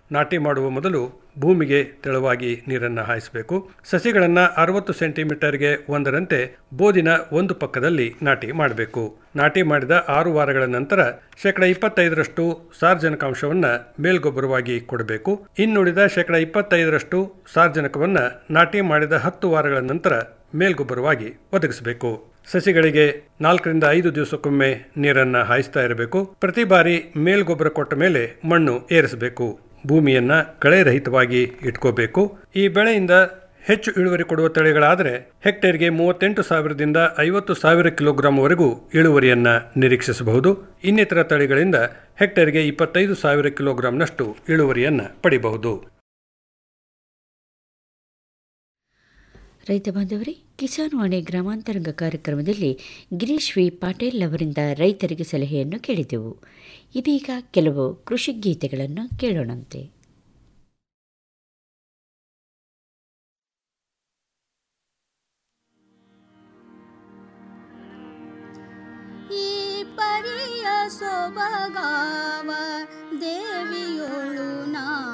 ನಾಟಿ ಮಾಡುವ ಮೊದಲು ಭೂಮಿಗೆ ತೆಳುವಾಗಿ ನೀರನ್ನು ಹಾಯಿಸಬೇಕು ಸಸಿಗಳನ್ನು ಅರವತ್ತು ಸೆಂಟಿಮೀಟರ್ಗೆ ಒಂದರಂತೆ ಬೋದಿನ ಒಂದು ಪಕ್ಕದಲ್ಲಿ ನಾಟಿ ಮಾಡಬೇಕು ನಾಟಿ ಮಾಡಿದ ಆರು ವಾರಗಳ ನಂತರ ಶೇಕಡ ಇಪ್ಪತ್ತೈದರಷ್ಟು ಸಾರ್ವಜನಿಕಾಂಶವನ್ನು ಮೇಲ್ಗೊಬ್ಬರವಾಗಿ ಕೊಡಬೇಕು ಇನ್ನುಳಿದ ಶೇಕಡ ಇಪ್ಪತ್ತೈದರಷ್ಟು ಸಾರ್ವಜನಿಕವನ್ನು ನಾಟಿ ಮಾಡಿದ ಹತ್ತು ವಾರಗಳ ನಂತರ ಮೇಲ್ಗೊಬ್ಬರವಾಗಿ ಒದಗಿಸಬೇಕು ಸಸಿಗಳಿಗೆ ನಾಲ್ಕರಿಂದ ಐದು ದಿವಸಕ್ಕೊಮ್ಮೆ ನೀರನ್ನು ಹಾಯಿಸ್ತಾ ಇರಬೇಕು ಪ್ರತಿ ಬಾರಿ ಮೇಲ್ಗೊಬ್ಬರ ಕೊಟ್ಟ ಮೇಲೆ ಮಣ್ಣು ಏರಿಸಬೇಕು ಭೂಮಿಯನ್ನ ಕಳೆರಹಿತವಾಗಿ ಇಟ್ಕೋಬೇಕು ಈ ಬೆಳೆಯಿಂದ ಹೆಚ್ಚು ಇಳುವರಿ ಕೊಡುವ ತಳಿಗಳಾದರೆ ಹೆಕ್ಟೇರ್ಗೆ ಮೂವತ್ತೆಂಟು ಸಾವಿರದಿಂದ ಐವತ್ತು ಸಾವಿರ ಕಿಲೋಗ್ರಾಂವರೆಗೂ ಇಳುವರಿಯನ್ನ ನಿರೀಕ್ಷಿಸಬಹುದು ಇನ್ನಿತರ ತಳಿಗಳಿಂದ ಹೆಕ್ಟೇರ್ಗೆ ಇಪ್ಪತ್ತೈದು ಸಾವಿರ ಕಿಲೋಗ್ರಾಂನಷ್ಟು ಇಳುವರಿಯನ್ನ ಪಡಿಬಹುದು ರೈತ ಬಾಂಧವರೇ ಕಿಸಾನ್ ವಾಣಿ ಗ್ರಾಮಾಂತರಂಗ ಕಾರ್ಯಕ್ರಮದಲ್ಲಿ ಗಿರೀಶ್ ವಿ ಪಾಟೀಲ್ ಅವರಿಂದ ರೈತರಿಗೆ ಸಲಹೆಯನ್ನು ಕೇಳಿದೆವು ಇದೀಗ ಕೆಲವು ಕೃಷಿ ಗೀತೆಗಳನ್ನು ಕೇಳೋಣಂತೆ ಈ ಪರಿಯ ಸೊಬಗಾವ ದೇವಿಯೊಳು ನಾ